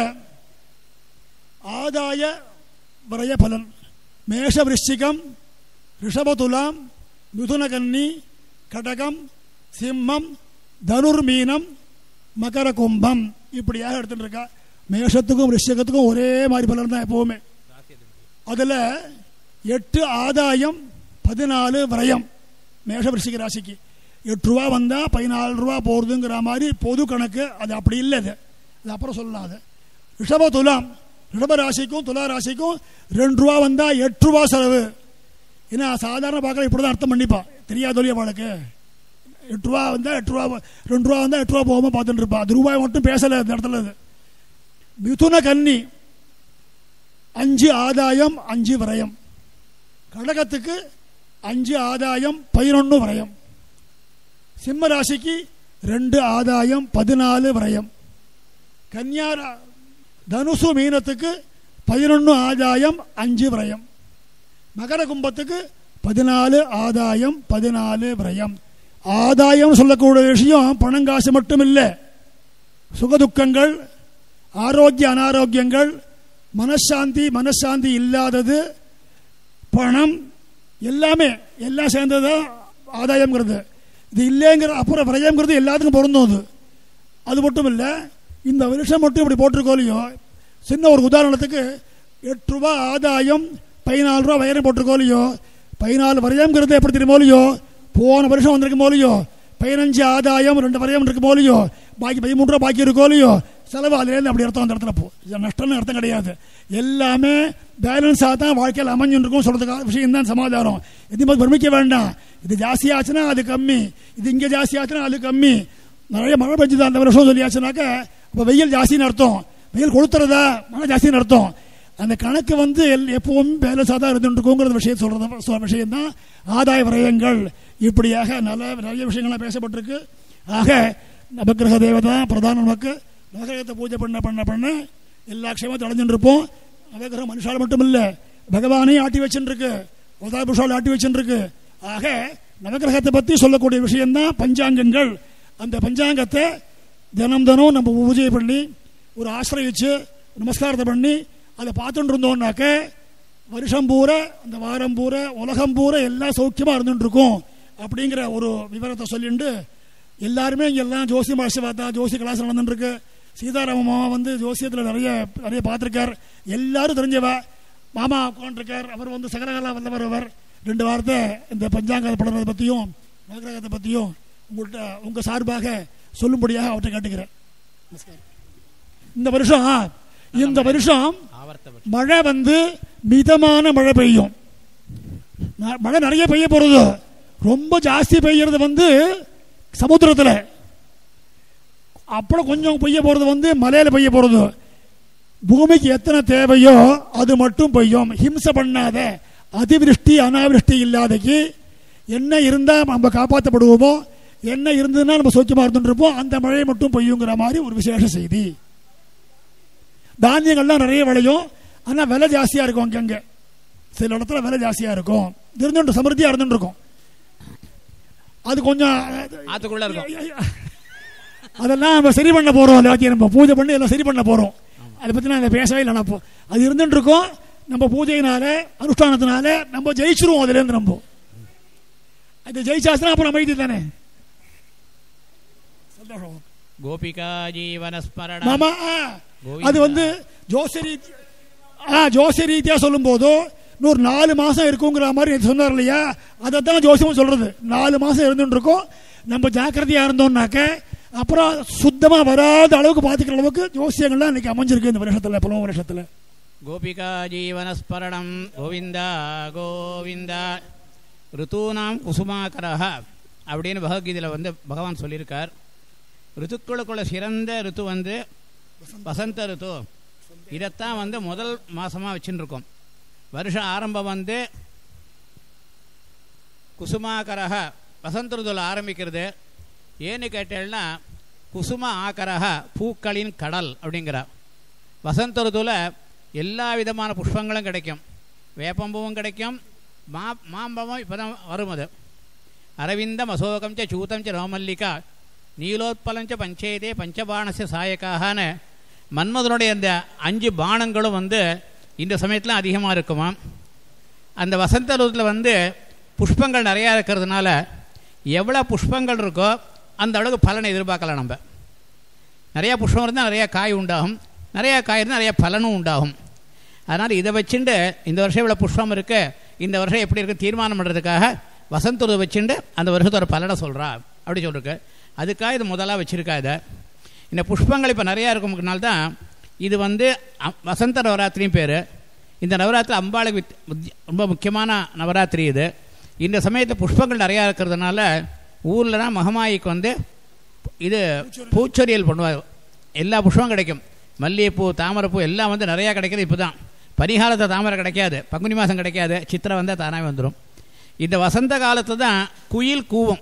Speaker 1: ஆதாய விரய பலன் மேஷ விருஷ்டிகம் ரிஷபதுலாம் மிதுனகன்னி கடகம் சிம்மம் தனுர்மீனம் மகர கும்பம் இப்படியாக எடுத்துட்டு இருக்கா மேஷத்துக்கும் ரிஷிகத்துக்கும் ஒரே மாதிரி பலன் தான் எப்பவுமே அதில் எட்டு ஆதாயம் பதினாலு விரயம் மேஷ விருஷிக ராசிக்கு எட்டு ரூபா வந்தால் பதினாலு ரூபா போகிறதுங்கிற மாதிரி பொது கணக்கு அது அப்படி இல்லை அது அது அப்புறம் சொல்லலாம் அது ரிஷப துலாம் ரிஷப ராசிக்கும் துலா ராசிக்கும் ரெண்டு ரூபா வந்தால் எட்டு ரூபா செலவு ஏன்னா சாதாரண பார்க்கல இப்படி தான் அர்த்தம் பண்ணிப்பா தெரியாதொழிய அவளுக்கு எட்டு ரூபா வந்தால் எட்டு ரூபா ரெண்டு ரூபா வந்தால் எட்டு ரூபா போகாமல் பார்த்துட்டு இருப்பா அது ரூபாய் மட்டும் பேசலை அந்த இடத்துல அது மிதுன கன்னி அஞ்சு ஆதாயம் அஞ்சு விரயம் கடகத்துக்கு அஞ்சு ஆதாயம் பதினொன்று விரயம் சிம்ம ராசிக்கு ரெண்டு ஆதாயம் பதினாலு விரயம் கன்னியா ரா- தனுசு மீனத்துக்கு பதினொன்று ஆதாயம் அஞ்சு விரயம் மகர கும்பத்துக்கு பதினாலு ஆதாயம் பதினாலு விரயம் ஆதாயம் சொல்லக்கூடிய விஷயம் பணம் காசு மட்டும் இல்லை சுகதுக்கங்கள் ஆரோக்கிய அனாரோக்கியங்கள் மனசாந்தி மனசாந்தி இல்லாதது பணம் எல்லாமே எல்லாம் சேர்ந்தது தான் ஆதாயம்ங்கிறது இது இல்லைங்கிற அப்புறம் விரயம்ங்கிறது எல்லாத்துக்கும் பொருந்தும் அது அது மட்டும் இல்லை இந்த வருஷம் மட்டும் இப்படி போட்டிருக்கோம் இல்லையோ சின்ன ஒரு உதாரணத்துக்கு எட்டு ரூபா ஆதாயம் பதினாலு ரூபா வயரம் போட்டிருக்கோம் இல்லையோ பதினாலு வரையம்ங்கிறது எப்படி தெரியுமோ இல்லையோ போன வருஷம் வந்திருக்குமோ இல்லையோ பதினஞ்சு ஆதாயம் ரெண்டு வரையம் இருக்குமோ இல்லையோ பாக்கி பதிமூணு ரூபா பாக்கி இருக்கோ இல்லையோ செலவு அதுலேருந்து அப்படி அர்த்தம் அந்த இடத்துல போ இது நஷ்டம்னு அர்த்தம் கிடையாது எல்லாமே பேலன்ஸாக தான் வாழ்க்கையில் அமைஞ்சுன்னு இருக்கும் சொல்கிறதுக்காக விஷயம் தான் சமாதானம் எதுவும் பிரமிக்க வேண்டாம் இது ஜாஸ்தி ஆச்சுன்னா அது கம்மி இது இங்கே ஜாஸ்தி ஆச்சுன்னா அது கம்மி நிறைய மழை பெஞ்சுது அந்த வருஷம் சொல்லியாச்சுனாக்க இப்போ வெயில் ஜாஸ்தின்னு அர்த்தம் வெயில் கொளுத்துறதா மழை ஜாஸ்தின்னு அர்த்தம் அந்த கணக்கு வந்து எல் எப்பவும் பேலன்ஸாக தான் இருந்துட்டு இருக்குங்கிற விஷயம் சொல்கிறது விஷயம் தான் ஆதாய விரயங்கள் இப்படியாக நல்ல நிறைய விஷயங்கள்லாம் பேசப்பட்டிருக்கு ஆக நவக்கிரக தேவதா பிரதான நமக்கு நவகிரகத்தை பூஜை பண்ண பண்ண பண்ண எல்லா க்ஷேமத்தையும் அடைஞ்சுட்டு இருப்போம் நவகிரகம் மனுஷால் மட்டும் இல்லை பகவானையும் ஆட்டி வச்சுருக்கு உதாபுஷால் ஆட்டி வச்சுருக்கு ஆக நவகிரகத்தை பற்றி சொல்லக்கூடிய விஷயம்தான் பஞ்சாங்கங்கள் அந்த பஞ்சாங்கத்தை தினம் தினம் நம்ம பூஜை பண்ணி ஒரு ஆசிரயிச்சு நமஸ்காரத்தை பண்ணி அதை பார்த்துட்டு இருந்தோம்னாக்க வருஷம் பூரா அந்த வாரம் பூரா உலகம் பூரா எல்லாம் சௌக்கியமாக இருந்துட்டு இருக்கும் அப்படிங்கிற ஒரு விவரத்தை சொல்லிட்டு எல்லாருமே இங்க எல்லாம் ஜோசி மாஷ பார்த்தா ஜோசி கிளாஸ் நடந்துட்டு இருக்கு சீதாராம மாமா வந்து ஜோசியத்தில் நிறைய நிறைய பார்த்துருக்கார் எல்லாரும் தெரிஞ்சவ மாமா உட்காந்துருக்கார் அவர் வந்து சகலகலா வந்தவர் அவர் ரெண்டு வாரத்தை இந்த பஞ்சாங்க படுறதை பற்றியும் நவகிரகத்தை பற்றியும் உங்கள்கிட்ட உங்கள் சார்பாக சொல்லும்படியாக அவர்கிட்ட கேட்டுக்கிறேன் நமஸ்காரம். இந்த வருஷம் இந்த வருஷம்
Speaker 2: ஆவர்த்த
Speaker 1: மழை வந்து மிதமான மழை பெய்யும் ந- மழை நிறைய பெய்ய போறது ரொம்ப ஜாஸ்தி பெய்யறது வந்து சமுத்திரத்துல அப்புறம் கொஞ்சம் பெய்ய போறது வந்து மலையில பெய்ய போறது பூமிக்கு எத்தனை தேவையோ அது மட்டும் பெய்யும் ஹிம்சை பண்ணாத அதிவிருஷ்டி அனாவிருஷ்டி இல்லாதக்கு என்ன இருந்தா நம்ம காப்பாற்றப்படுவோமோ என்ன இருந்ததுன்னா நம்ம சௌக்கியமா இருந்துட்டு இருப்போம் அந்த மழை மட்டும் பெய்யுங்கிற மாதிரி ஒரு விசேஷ செய்தி தானியங்கள்லாம் நிறைய விளையும் ஆனால் விலை ஜாஸ்தியாக இருக்கும் அங்கங்க சில இடத்துல விலை ஜாஸ்தியாக இருக்கும் இது இருந்துட்டு சமிருத்தியாக இருந்துட்டு இருக்கும் அது கொஞ்சம்
Speaker 2: ஆத்துக்குள்ள இருக்கும்
Speaker 1: அதெல்லாம் நம்ம சரி பண்ண போகிறோம் எல்லாத்தையும் நம்ம பூஜை பண்ணி எல்லாம் சரி பண்ண போகிறோம் அதை பற்றி நான் பேசவே இல்லை நான் இப்போ அது இருந்துட்டு இருக்கோம் நம்ம பூஜையினால அனுஷ்டானத்தினால நம்ம ஜெயிச்சிருவோம் அதுலேருந்து நம்ம அது ஜெயிச்சாச்சுன்னா அப்புறம் அமைதி தானே சந்தோஷம்
Speaker 2: கோபிகா ஜீவனஸ்மரண
Speaker 1: மாமா ஆ, அது வந்து ஜோசிய ரீதி ஆ ஜோசிய ரீதியா சொல்லும் போதோ இன்னொரு நாலு மாசம் இருக்குங்கிற மாதிரி நேத்து சொன்னார் இல்லையா அதை தான் ஜோசியமும் சொல்றது நாலு மாசம் இருந்துட்டு இருக்கோம் நம்ம ஜாக்கிரதையா இருந்தோம்னாக்க அப்புறம் சுத்தமா வராத அளவுக்கு பாத்துக்கிற அளவுக்கு ஜோசியங்கள்லாம் இன்னைக்கு அமைஞ்சிருக்கு இந்த வருஷத்துல பலவ வருஷத்துல
Speaker 2: கோபிகா ஜீவனஸ்மரணம் கோவிந்தா கோவிந்தா ருத்தூனாம் குசுமாகரஹ அப்படின்னு பகவத்கீதையில் வந்து பகவான் சொல்லியிருக்கார் ருத்துக்களுக்குள்ள சிறந்த ருத்து வந்து வசந்த ருத்து இதைத்தான் வந்து முதல் மாசமாக வச்சுன்னு இருக்கோம் வருஷம் ஆரம்பம் வந்து குசுமாகரஹ வசந்த ருதுவில் ஆரம்பிக்கிறது ஏன்னு கேட்டேன்னா குசும ஆகரஹ பூக்களின் கடல் அப்படிங்கிறார் வசந்த ருதுவில் எல்லா விதமான புஷ்பங்களும் கிடைக்கும் வேப்பம்பூவும் கிடைக்கும் மா மாம்பழமும் இப்போ தான் வரும் அது அரவிந்தம் அசோகம் ச சூதம் ச ரோமல்லிகா நீலோத்பலம் ச பஞ்சேதே பஞ்சபாணச சாயக்காகனு மன்மதனுடைய அந்த அஞ்சு பானங்களும் வந்து இந்த சமயத்தில் அதிகமாக இருக்குமாம் அந்த வசந்த ருதுவில் வந்து புஷ்பங்கள் நிறையா இருக்கிறதுனால எவ்வளோ புஷ்பங்கள் இருக்கோ அந்த அளவுக்கு பலனை எதிர்பார்க்கலாம் நம்ம நிறையா புஷ்பம் இருந்தால் நிறையா காய் உண்டாகும் நிறையா காய் இருந்தால் நிறையா பலனும் உண்டாகும் அதனால் இதை வச்சுட்டு இந்த வருஷம் இவ்வளோ புஷ்பம் இருக்கு இந்த வருஷம் எப்படி இருக்கு தீர்மானம் பண்ணுறதுக்காக வசந்தூரை வச்சுட்டு அந்த வருஷத்தோட பலனை சொல்கிறா அப்படி சொல்லிருக்கு அதுக்காக இது முதலாக வச்சுருக்கா இதை இந்த புஷ்பங்கள் இப்போ நிறையா இருக்கும்னால தான் இது வந்து அ- வசந்த நவராத்திரியும் பேர் இந்த நவராத்திரி அம்பாளுக்கு வித்- முக்கிய- ரொம்ப முக்கியமான நவராத்திரி இது இந்த சமயத்தில் புஷ்பங்கள் நிறையா இருக்கிறதுனால ஊர்லலாம் மகமாயிக்கு வந்து இது பூச்சொரியல் பண்ணுவாங்க எல்லா புஷ்பம் கிடைக்கும் மல்லிகைப்பூ தாமரைப்பூ எல்லாம் வந்து நிறையா கிடைக்கிறது இப்போ தான் பனிகாலத்தில் தாமரை கிடைக்காது பங்குனி மாதம் கிடைக்காது சித்திரை வந்தால் தானாகவே வந்துடும் இந்த வசந்த காலத்து தான் குயில் கூவும்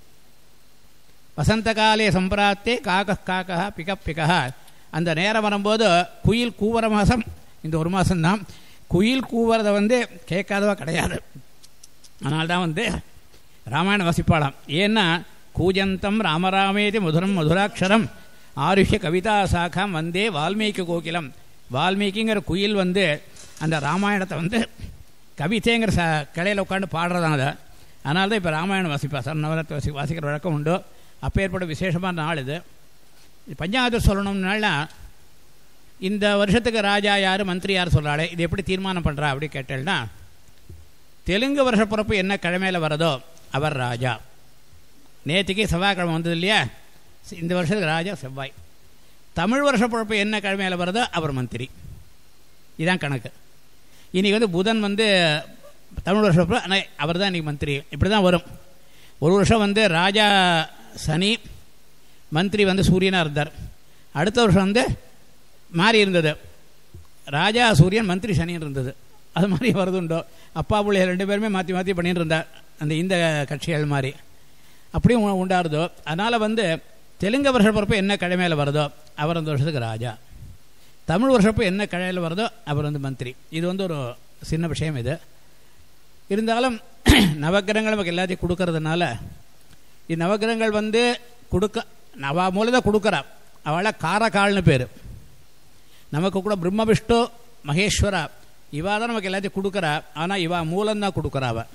Speaker 2: வசந்த காலே சம்பிராத்தே காக்க காக்கா பிக பிகா அந்த நேரம் வரும்போது குயில் கூவுற மாதம் இந்த ஒரு மாதம்தான் குயில் கூவுறத வந்து கேட்காதவா கிடையாது அதனால தான் வந்து ராமாயணம் வசிப்பாளாம் ஏன்னா கூஜந்தம் ராமராமேதி மதுரம் மதுராட்சரம் ஆருஷ்ய கவிதா சாக்கம் வந்தே வால்மீகி கோகிலம் வால்மீகிங்கிற குயில் வந்து அந்த ராமாயணத்தை வந்து கவிதைங்கிற ச கிளையில் உட்காந்து பாடுறதான் அதை அதனால தான் இப்போ ராமாயணம் வாசிப்பா சார் நவராத்திரி வாசி வாசிக்கிற வழக்கம் உண்டு அப்பேற்பட்ட விசேஷமான நாள் இது இது பஞ்சாயத்து சொல்லணும்னால இந்த வருஷத்துக்கு ராஜா யார் மந்திரி யார் சொல்கிறாளே இது எப்படி தீர்மானம் பண்ணுறா அப்படி கேட்டேன்னா தெலுங்கு வருஷ பிறப்பு என்ன கிழமையில் வரதோ அவர் ராஜா நேற்றுக்கே செவ்வாய்க்கிழமை வந்தது இல்லையா இந்த வருஷத்துக்கு ராஜா செவ்வாய் தமிழ் வருஷ பிறப்பு என்ன கிழமையில் வருதோ அவர் மந்திரி இதுதான் கணக்கு இன்றைக்கி வந்து புதன் வந்து தமிழ் வருஷ பிறப்பு ஆனால் அவர் தான் இன்றைக்கி மந்திரி இப்படி தான் வரும் ஒரு வருஷம் வந்து ராஜா சனி மந்திரி வந்து சூரியனாக இருந்தார் அடுத்த வருஷம் வந்து மாறி இருந்தது ராஜா சூரியன் மந்திரி சனின்னு இருந்தது அது மாதிரி வருதுண்டோ அப்பா பிள்ளைகள் ரெண்டு பேருமே மாற்றி மாற்றி பண்ணிட்டு இருந்தார் அந்த இந்த கட்சிகள் மாதிரி அப்படியும் உ- உண்டாருதோ அதனால் வந்து தெலுங்கு வருஷ பிறப்பு என்ன கிழமையில் வருதோ அவர் அந்த வருஷத்துக்கு ராஜா தமிழ் வருஷப்போ என்ன கிழையில் வருதோ அவர் வந்து மந்திரி இது வந்து ஒரு சின்ன விஷயம் இது இருந்தாலும் நவக்கிரகங்கள் நமக்கு எல்லாத்தையும் கொடுக்கறதுனால இந்த நவக்கிரகங்கள் வந்து கொடுக்க அவ மூலம் தான் கொடுக்குறா அவளை காரகால்னு பேர் நமக்கு கூட பிரம்ம விஷ்ணு மகேஸ்வரா இவா தான் நமக்கு எல்லாத்தையும் கொடுக்குறா ஆனால் இவா மூலம்தான் கொடுக்குறா அவ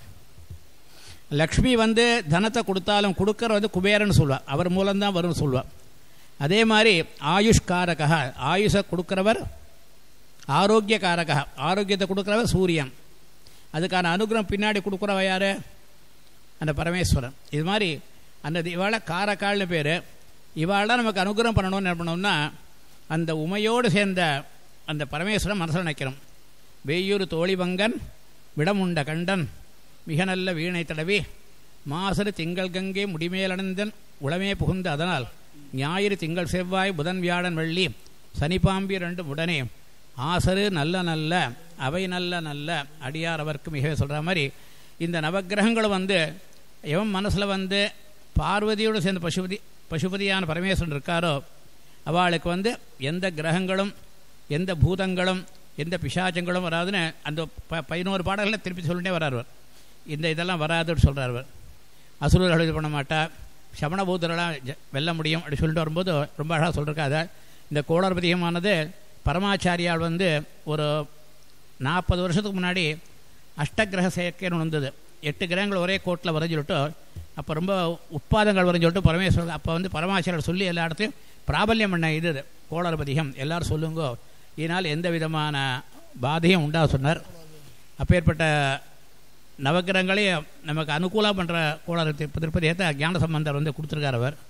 Speaker 2: லக்ஷ்மி வந்து தனத்தை கொடுத்தாலும் கொடுக்கற வந்து குபேரன்னு சொல்லுவா அவர் மூலம்தான் வரும்னு சொல்லுவா அதே மாதிரி ஆயுஷ்காரகா ஆயுஷை கொடுக்குறவர் ஆரோக்கியகாரகா ஆரோக்கியத்தை கொடுக்குறவர் சூரியன் அதுக்கான அனுகிரகம் பின்னாடி கொடுக்குறவ யார் அந்த பரமேஸ்வரன் இது மாதிரி அந்த இவாளை காரக்கால்னு பேர் இவாளெலாம் நமக்கு அனுகிரகம் பண்ணணும்னு என்ன பண்ணோம்னா அந்த உமையோடு சேர்ந்த அந்த பரமேஸ்வரன் மனசில் நினைக்கிறோம் வெய்யூர் தோழிவங்கன் விடமுண்ட கண்டன் மிக நல்ல வீணை தடவி மாசரு திங்கள் கங்கை முடிமேலணந்தன் உளமே புகுந்த அதனால் ஞாயிறு திங்கள் செவ்வாய் புதன் வியாழன் வெள்ளி சனிப்பாம்பி ரெண்டு உடனே ஆசரு நல்ல நல்ல அவை நல்ல நல்ல அடியார் அவருக்கு மிகவே சொல்கிற மாதிரி இந்த நவக்கிரகங்களும் வந்து எவன் மனசில் வந்து பார்வதியோடு சேர்ந்த பசுபதி பசுபதியான பரமேஸ்வரன் இருக்காரோ அவளுக்கு வந்து எந்த கிரகங்களும் எந்த பூதங்களும் எந்த பிசாச்சங்களும் வராதுன்னு அந்த ப பதினோரு பாடல்களை திருப்பி சொல்லிட்டே வராருவர் இந்த இதெல்லாம் வராதுன்னு சொல்கிறார் அவர் அசுரர்கள் இது பண்ண மாட்டா சமணபூதரெல்லாம் ஜ- வெல்ல முடியும் அப்படி சொல்லிட்டு வரும்போது ரொம்ப அழகாக சொல்லிருக்காத இந்த கோளர்பதிகமானது பரமாச்சாரியால் வந்து ஒரு நாற்பது வருஷத்துக்கு முன்னாடி அஷ்டகிரக செயற்கைன்னு வந்தது எட்டு கிரகங்கள் ஒரே கோட்டில் வரைஞ்சு சொல்லிட்டு அப்போ ரொம்ப உட்பாதங்கள் வரைஞ்சு சொல்லிட்டு பரமேஸ்வரர் அப்போ வந்து பரமாச்சாரியர் சொல்லி எல்லா இடத்தையும் பிராபல்யம் பண்ண இது இது கோளர்பதிகம் எல்லாரும் சொல்லுங்கோ இதனால் எந்த விதமான பாதையும் உண்டா சொன்னார் அப்பேற்பட்ட நவக்கிரகங்களையும் நமக்கு அனுகூலம் பண்ணுற கோளர் திருப்பதியத்தை ஞான சம்பந்தர் வந்து கொடுத்துருக்கார் அவர்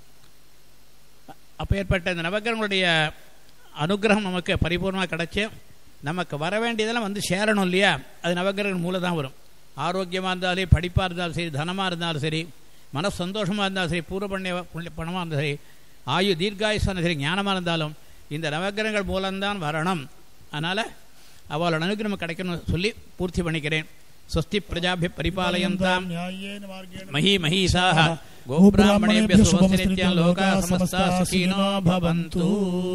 Speaker 2: அப்பேற்பட்ட இந்த நவக்கிரகங்களுடைய அனுகிரகம் நமக்கு பரிபூர்ணமாக கிடச்சி நமக்கு வர வேண்டியதெல்லாம் வந்து சேரணும் இல்லையா அது நவக்கிரகம் மூலம் தான் வரும் ஆரோக்கியமாக இருந்தாலும் சரி படிப்பாக இருந்தாலும் சரி தனமாக இருந்தாலும் சரி மன சந்தோஷமாக இருந்தாலும் சரி பூர்வ புண்ணிய புண்ணிய பணமாக இருந்தாலும் சரி ஆயு தீர்காயுசான சரி ஞானமாக இருந்தாலும் இந்த நவக்கிரகங்கள் மூலம்தான் வரணும் அதனால் அவளோட அனுகிரகம் கிடைக்கணும்னு சொல்லி பூர்த்தி பண்ணிக்கிறேன் ஸ்வஸ்தி பிரஜாபி பரிபாலயந்தாம்
Speaker 1: न्याय्येन मार्गेण
Speaker 2: मही महिषाः गोब्राह्मणेभ्यः शुभमस्ति लोकाः समस्ताः सुखिनो भवन्तु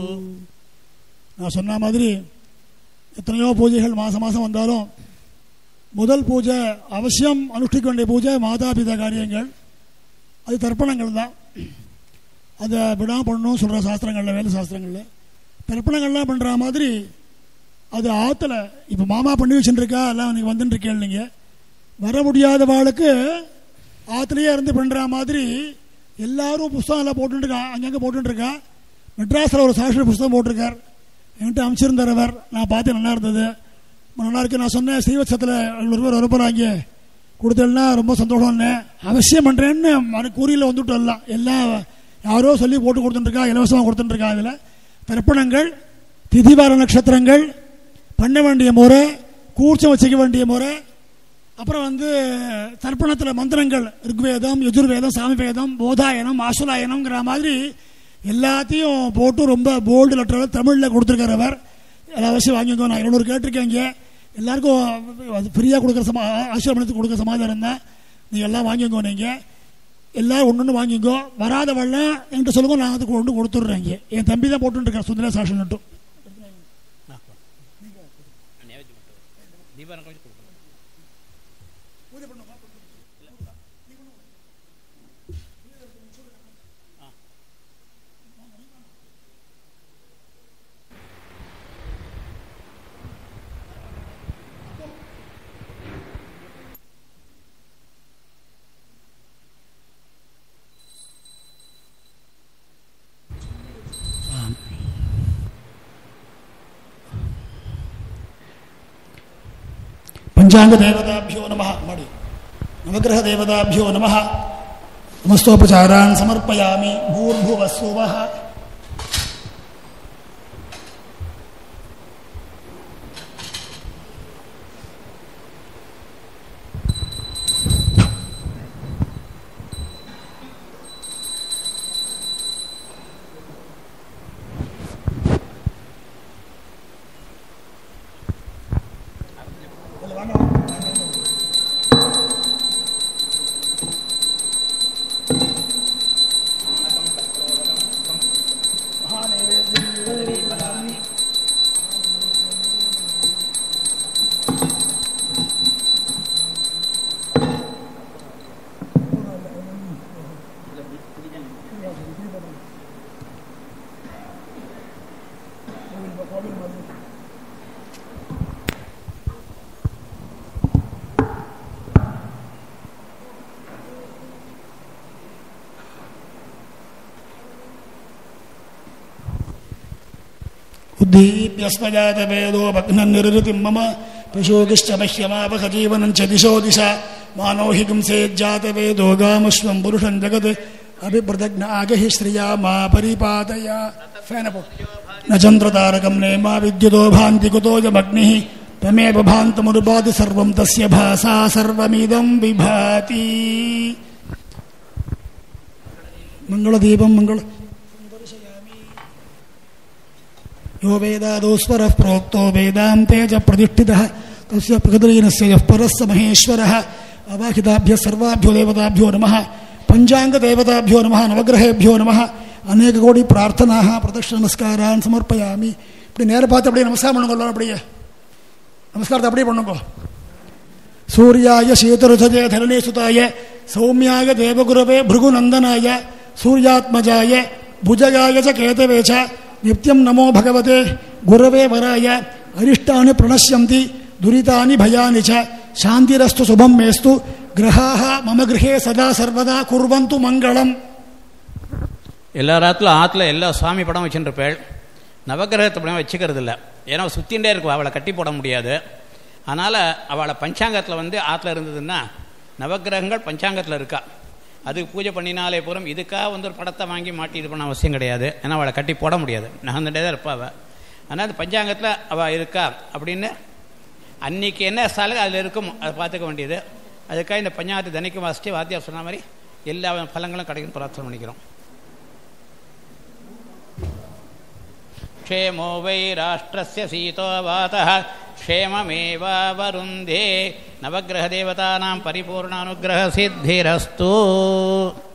Speaker 1: நான் சொன்ன மாதிரி எத்தனையோ பூஜைகள் மாதம் மாதம் வந்தாலும் முதல் பூஜை அவசியம் அனுஷ்டிக்க வேண்டிய பூஜை மாதாபிதா காரியங்கள் அது தர்ப்பணங்கள் தான் அதை விடாம பண்ணணும் சொல்கிற சாஸ்திரங்களில் வேலை சாஸ்திரங்களில் தர்ப்பணங்கள்லாம் பண்ணுற மாதிரி அது ஆற்றுல இப்போ மாமா பண்ணி வச்சுட்டுருக்கா எல்லாம் நீங்கள் வந்துட்டு இருக்கேன் நீங்கள் வர முடியாதவாளுக்கு ஆற்றுலையே இருந்து பண்ணுற மாதிரி எல்லாரும் புஸ்தகம் எல்லாம் போட்டுருக்கா அங்கங்கே போட்டுருக்கா மெட்ராஸில் ஒரு சாஸ்திர புஸ்தகம் போட்டிருக்கார் என்கிட்ட அமைச்சிருந்தார் அவர் நான் பார்த்தேன் நல்லா இருந்தது ரொம்ப நல்லா இருக்கு நான் சொன்னேன் ஸ்ரீவத்சத்தில் ஒரு பேர் வரப்போகிறாங்க கொடுத்தேன்னா ரொம்ப சந்தோஷம்னு அவசியம் பண்ணுறேன்னு மறு கூறியில் வந்துட்டு எல்லாம் எல்லாம் யாரோ சொல்லி போட்டு கொடுத்துட்டுருக்கா இலவசமாக கொடுத்துட்டுருக்கா இதில் தர்ப்பணங்கள் திதிவார நட்சத்திரங்கள் பண்ண வேண்டிய முறை கூர்ச்சம் வச்சுக்க வேண்டிய முறை அப்புறம் வந்து தர்ப்பணத்தில் மந்திரங்கள் ருக்வேதம் யஜுர்வேதம் சாமவேதம் போதாயனம் ஆசுலாயனம்ங்கிற மாதிரி எல்லாத்தையும் போட்டு ரொம்ப போல்டு லெட்டரில் தமிழில் கொடுத்துருக்கிறவர் அவசியம் வாங்கிக்கோ நான் இருநூறு கேட்டிருக்கேங்க எல்லாருக்கும் அது ஃப்ரீயாக கொடுக்குற சமா ஆசீர்வாதத்துக்கு கொடுக்குற சமாதானம் தான் நீங்கள் எல்லாம் வாங்கிக்கோ நீங்கள் எல்லாரும் ஒன்று ஒன்று வாங்கிக்கோ வராதவெல்லாம் என்கிட்ட சொல்லுங்க நான் அதுக்கு கொண்டு கொடுத்துட்றேங்க என் தம்பி தான் போட்டுருக்கேன் சுந்தர சாஷன் மட்டும் ಪಂಚಾಂಗ ದೇವತಾಭ್ಯೋ ನಮಃ ಮಾಡಿ ನವಗ್ರಹ ದೇವತಾಭ್ಯೋ ನಮಃ ನಮಸ್ತೋಪಚಾರಾನ್ ಸಮರ್ಪಯಾಮಿ ಭೂರ್ಭುವಸ್ಸುವಃ बुद्धीप्यस्मजातवेदो भग्ननिरृतिं मम पशोगिश्च मह्यमापखजीवनं च दिशो दिशा मानो हि किंसेज्जातवेदो गामश्वं पुरुषं जगत् अभिप्रदग्न आगहि श्रिया मा परिपादय फेनपो न चन्द्रतारकं नेमा विद्युतो भान्ति कुतो जमग्निः तमेव भान्तमनुपाति सर्वं तस्य भासा सर्वमिदं विभाति मङ्गलदीपं मङ्गल यो वेदादोस्वरः प्रोक्तो वेदान्ते च प्रतिष्ठितः तस्य प्रगतिलीनस्य यः परः स महेश्वरः अवाहिताभ्यः सर्वाभ्यो देवताभ्यो नमः पञ्चाङ्गदेवताभ्यो नमः नवग्रहेभ्यो नमः அநேக கோடி பிரார்த்தனாக பிரதட்ச நமஸ்காரான் சமர்ப்பயாமி இப்படி நேர பார்த்து அப்படியே நமஸ்காரம் பண்ணுங்க அப்படியே நமஸ்காரத்தை அப்படியே பண்ணுங்க சூர்யாய சீதருதஜே தரணே சுதாய சௌமியாய தேவகுரவே பிருகுநந்தனாய சூர்யாத்மஜாய புஜகாய ச கேதவே ச நித்யம் நமோ பகவதே குரவே வராய அரிஷ்டானி பிரணஷ்யந்தி துரிதானி பயானி ச சாந்திரஸ்து சுபம் மேஸ்து கிரகாக மம கிரகே சதா சர்வதா குர்வந்து மங்களம்
Speaker 2: எல்லா ராத்திலும் ஆற்றுல எல்லா சாமி படம் வச்சுருப்பேள் நவக்கிரகத்தை படம் வச்சுக்கிறது இல்லை ஏன்னா சுற்றிகிட்டே இருக்கும் அவளை கட்டி போட முடியாது அதனால் அவளை பஞ்சாங்கத்தில் வந்து ஆற்றுல இருந்ததுன்னா நவக்கிரகங்கள் பஞ்சாங்கத்தில் இருக்கா அதுக்கு பூஜை பண்ணினாலே பூரம் இதுக்காக வந்து ஒரு படத்தை வாங்கி மாட்டி இது பண்ண அவசியம் கிடையாது ஏன்னா அவளை கட்டி போட முடியாது நகர்ந்துட்டே தான் இருப்பா அவள் ஆனால் அந்த பஞ்சாங்கத்தில் அவள் இருக்கா அப்படின்னு அன்னைக்கு என்ன ஸ்தாலும் அதில் இருக்கும் அதை பார்த்துக்க வேண்டியது அதுக்காக இந்த பஞ்சாங்கத்தை தினைக்கும் வாசித்து வாத்தியார் சொன்ன மாதிரி எல்லா பலங்களும் கிடைக்கும் பிரார்த்தனை பண்ணிக்கிறோம் क्षेमो वै राष्ट्रस्य सीतो वातः क्षेममेवावरुन्धे नवग्रहदेवतानां परिपूर्णानुग्रहसिद्धिरस्तु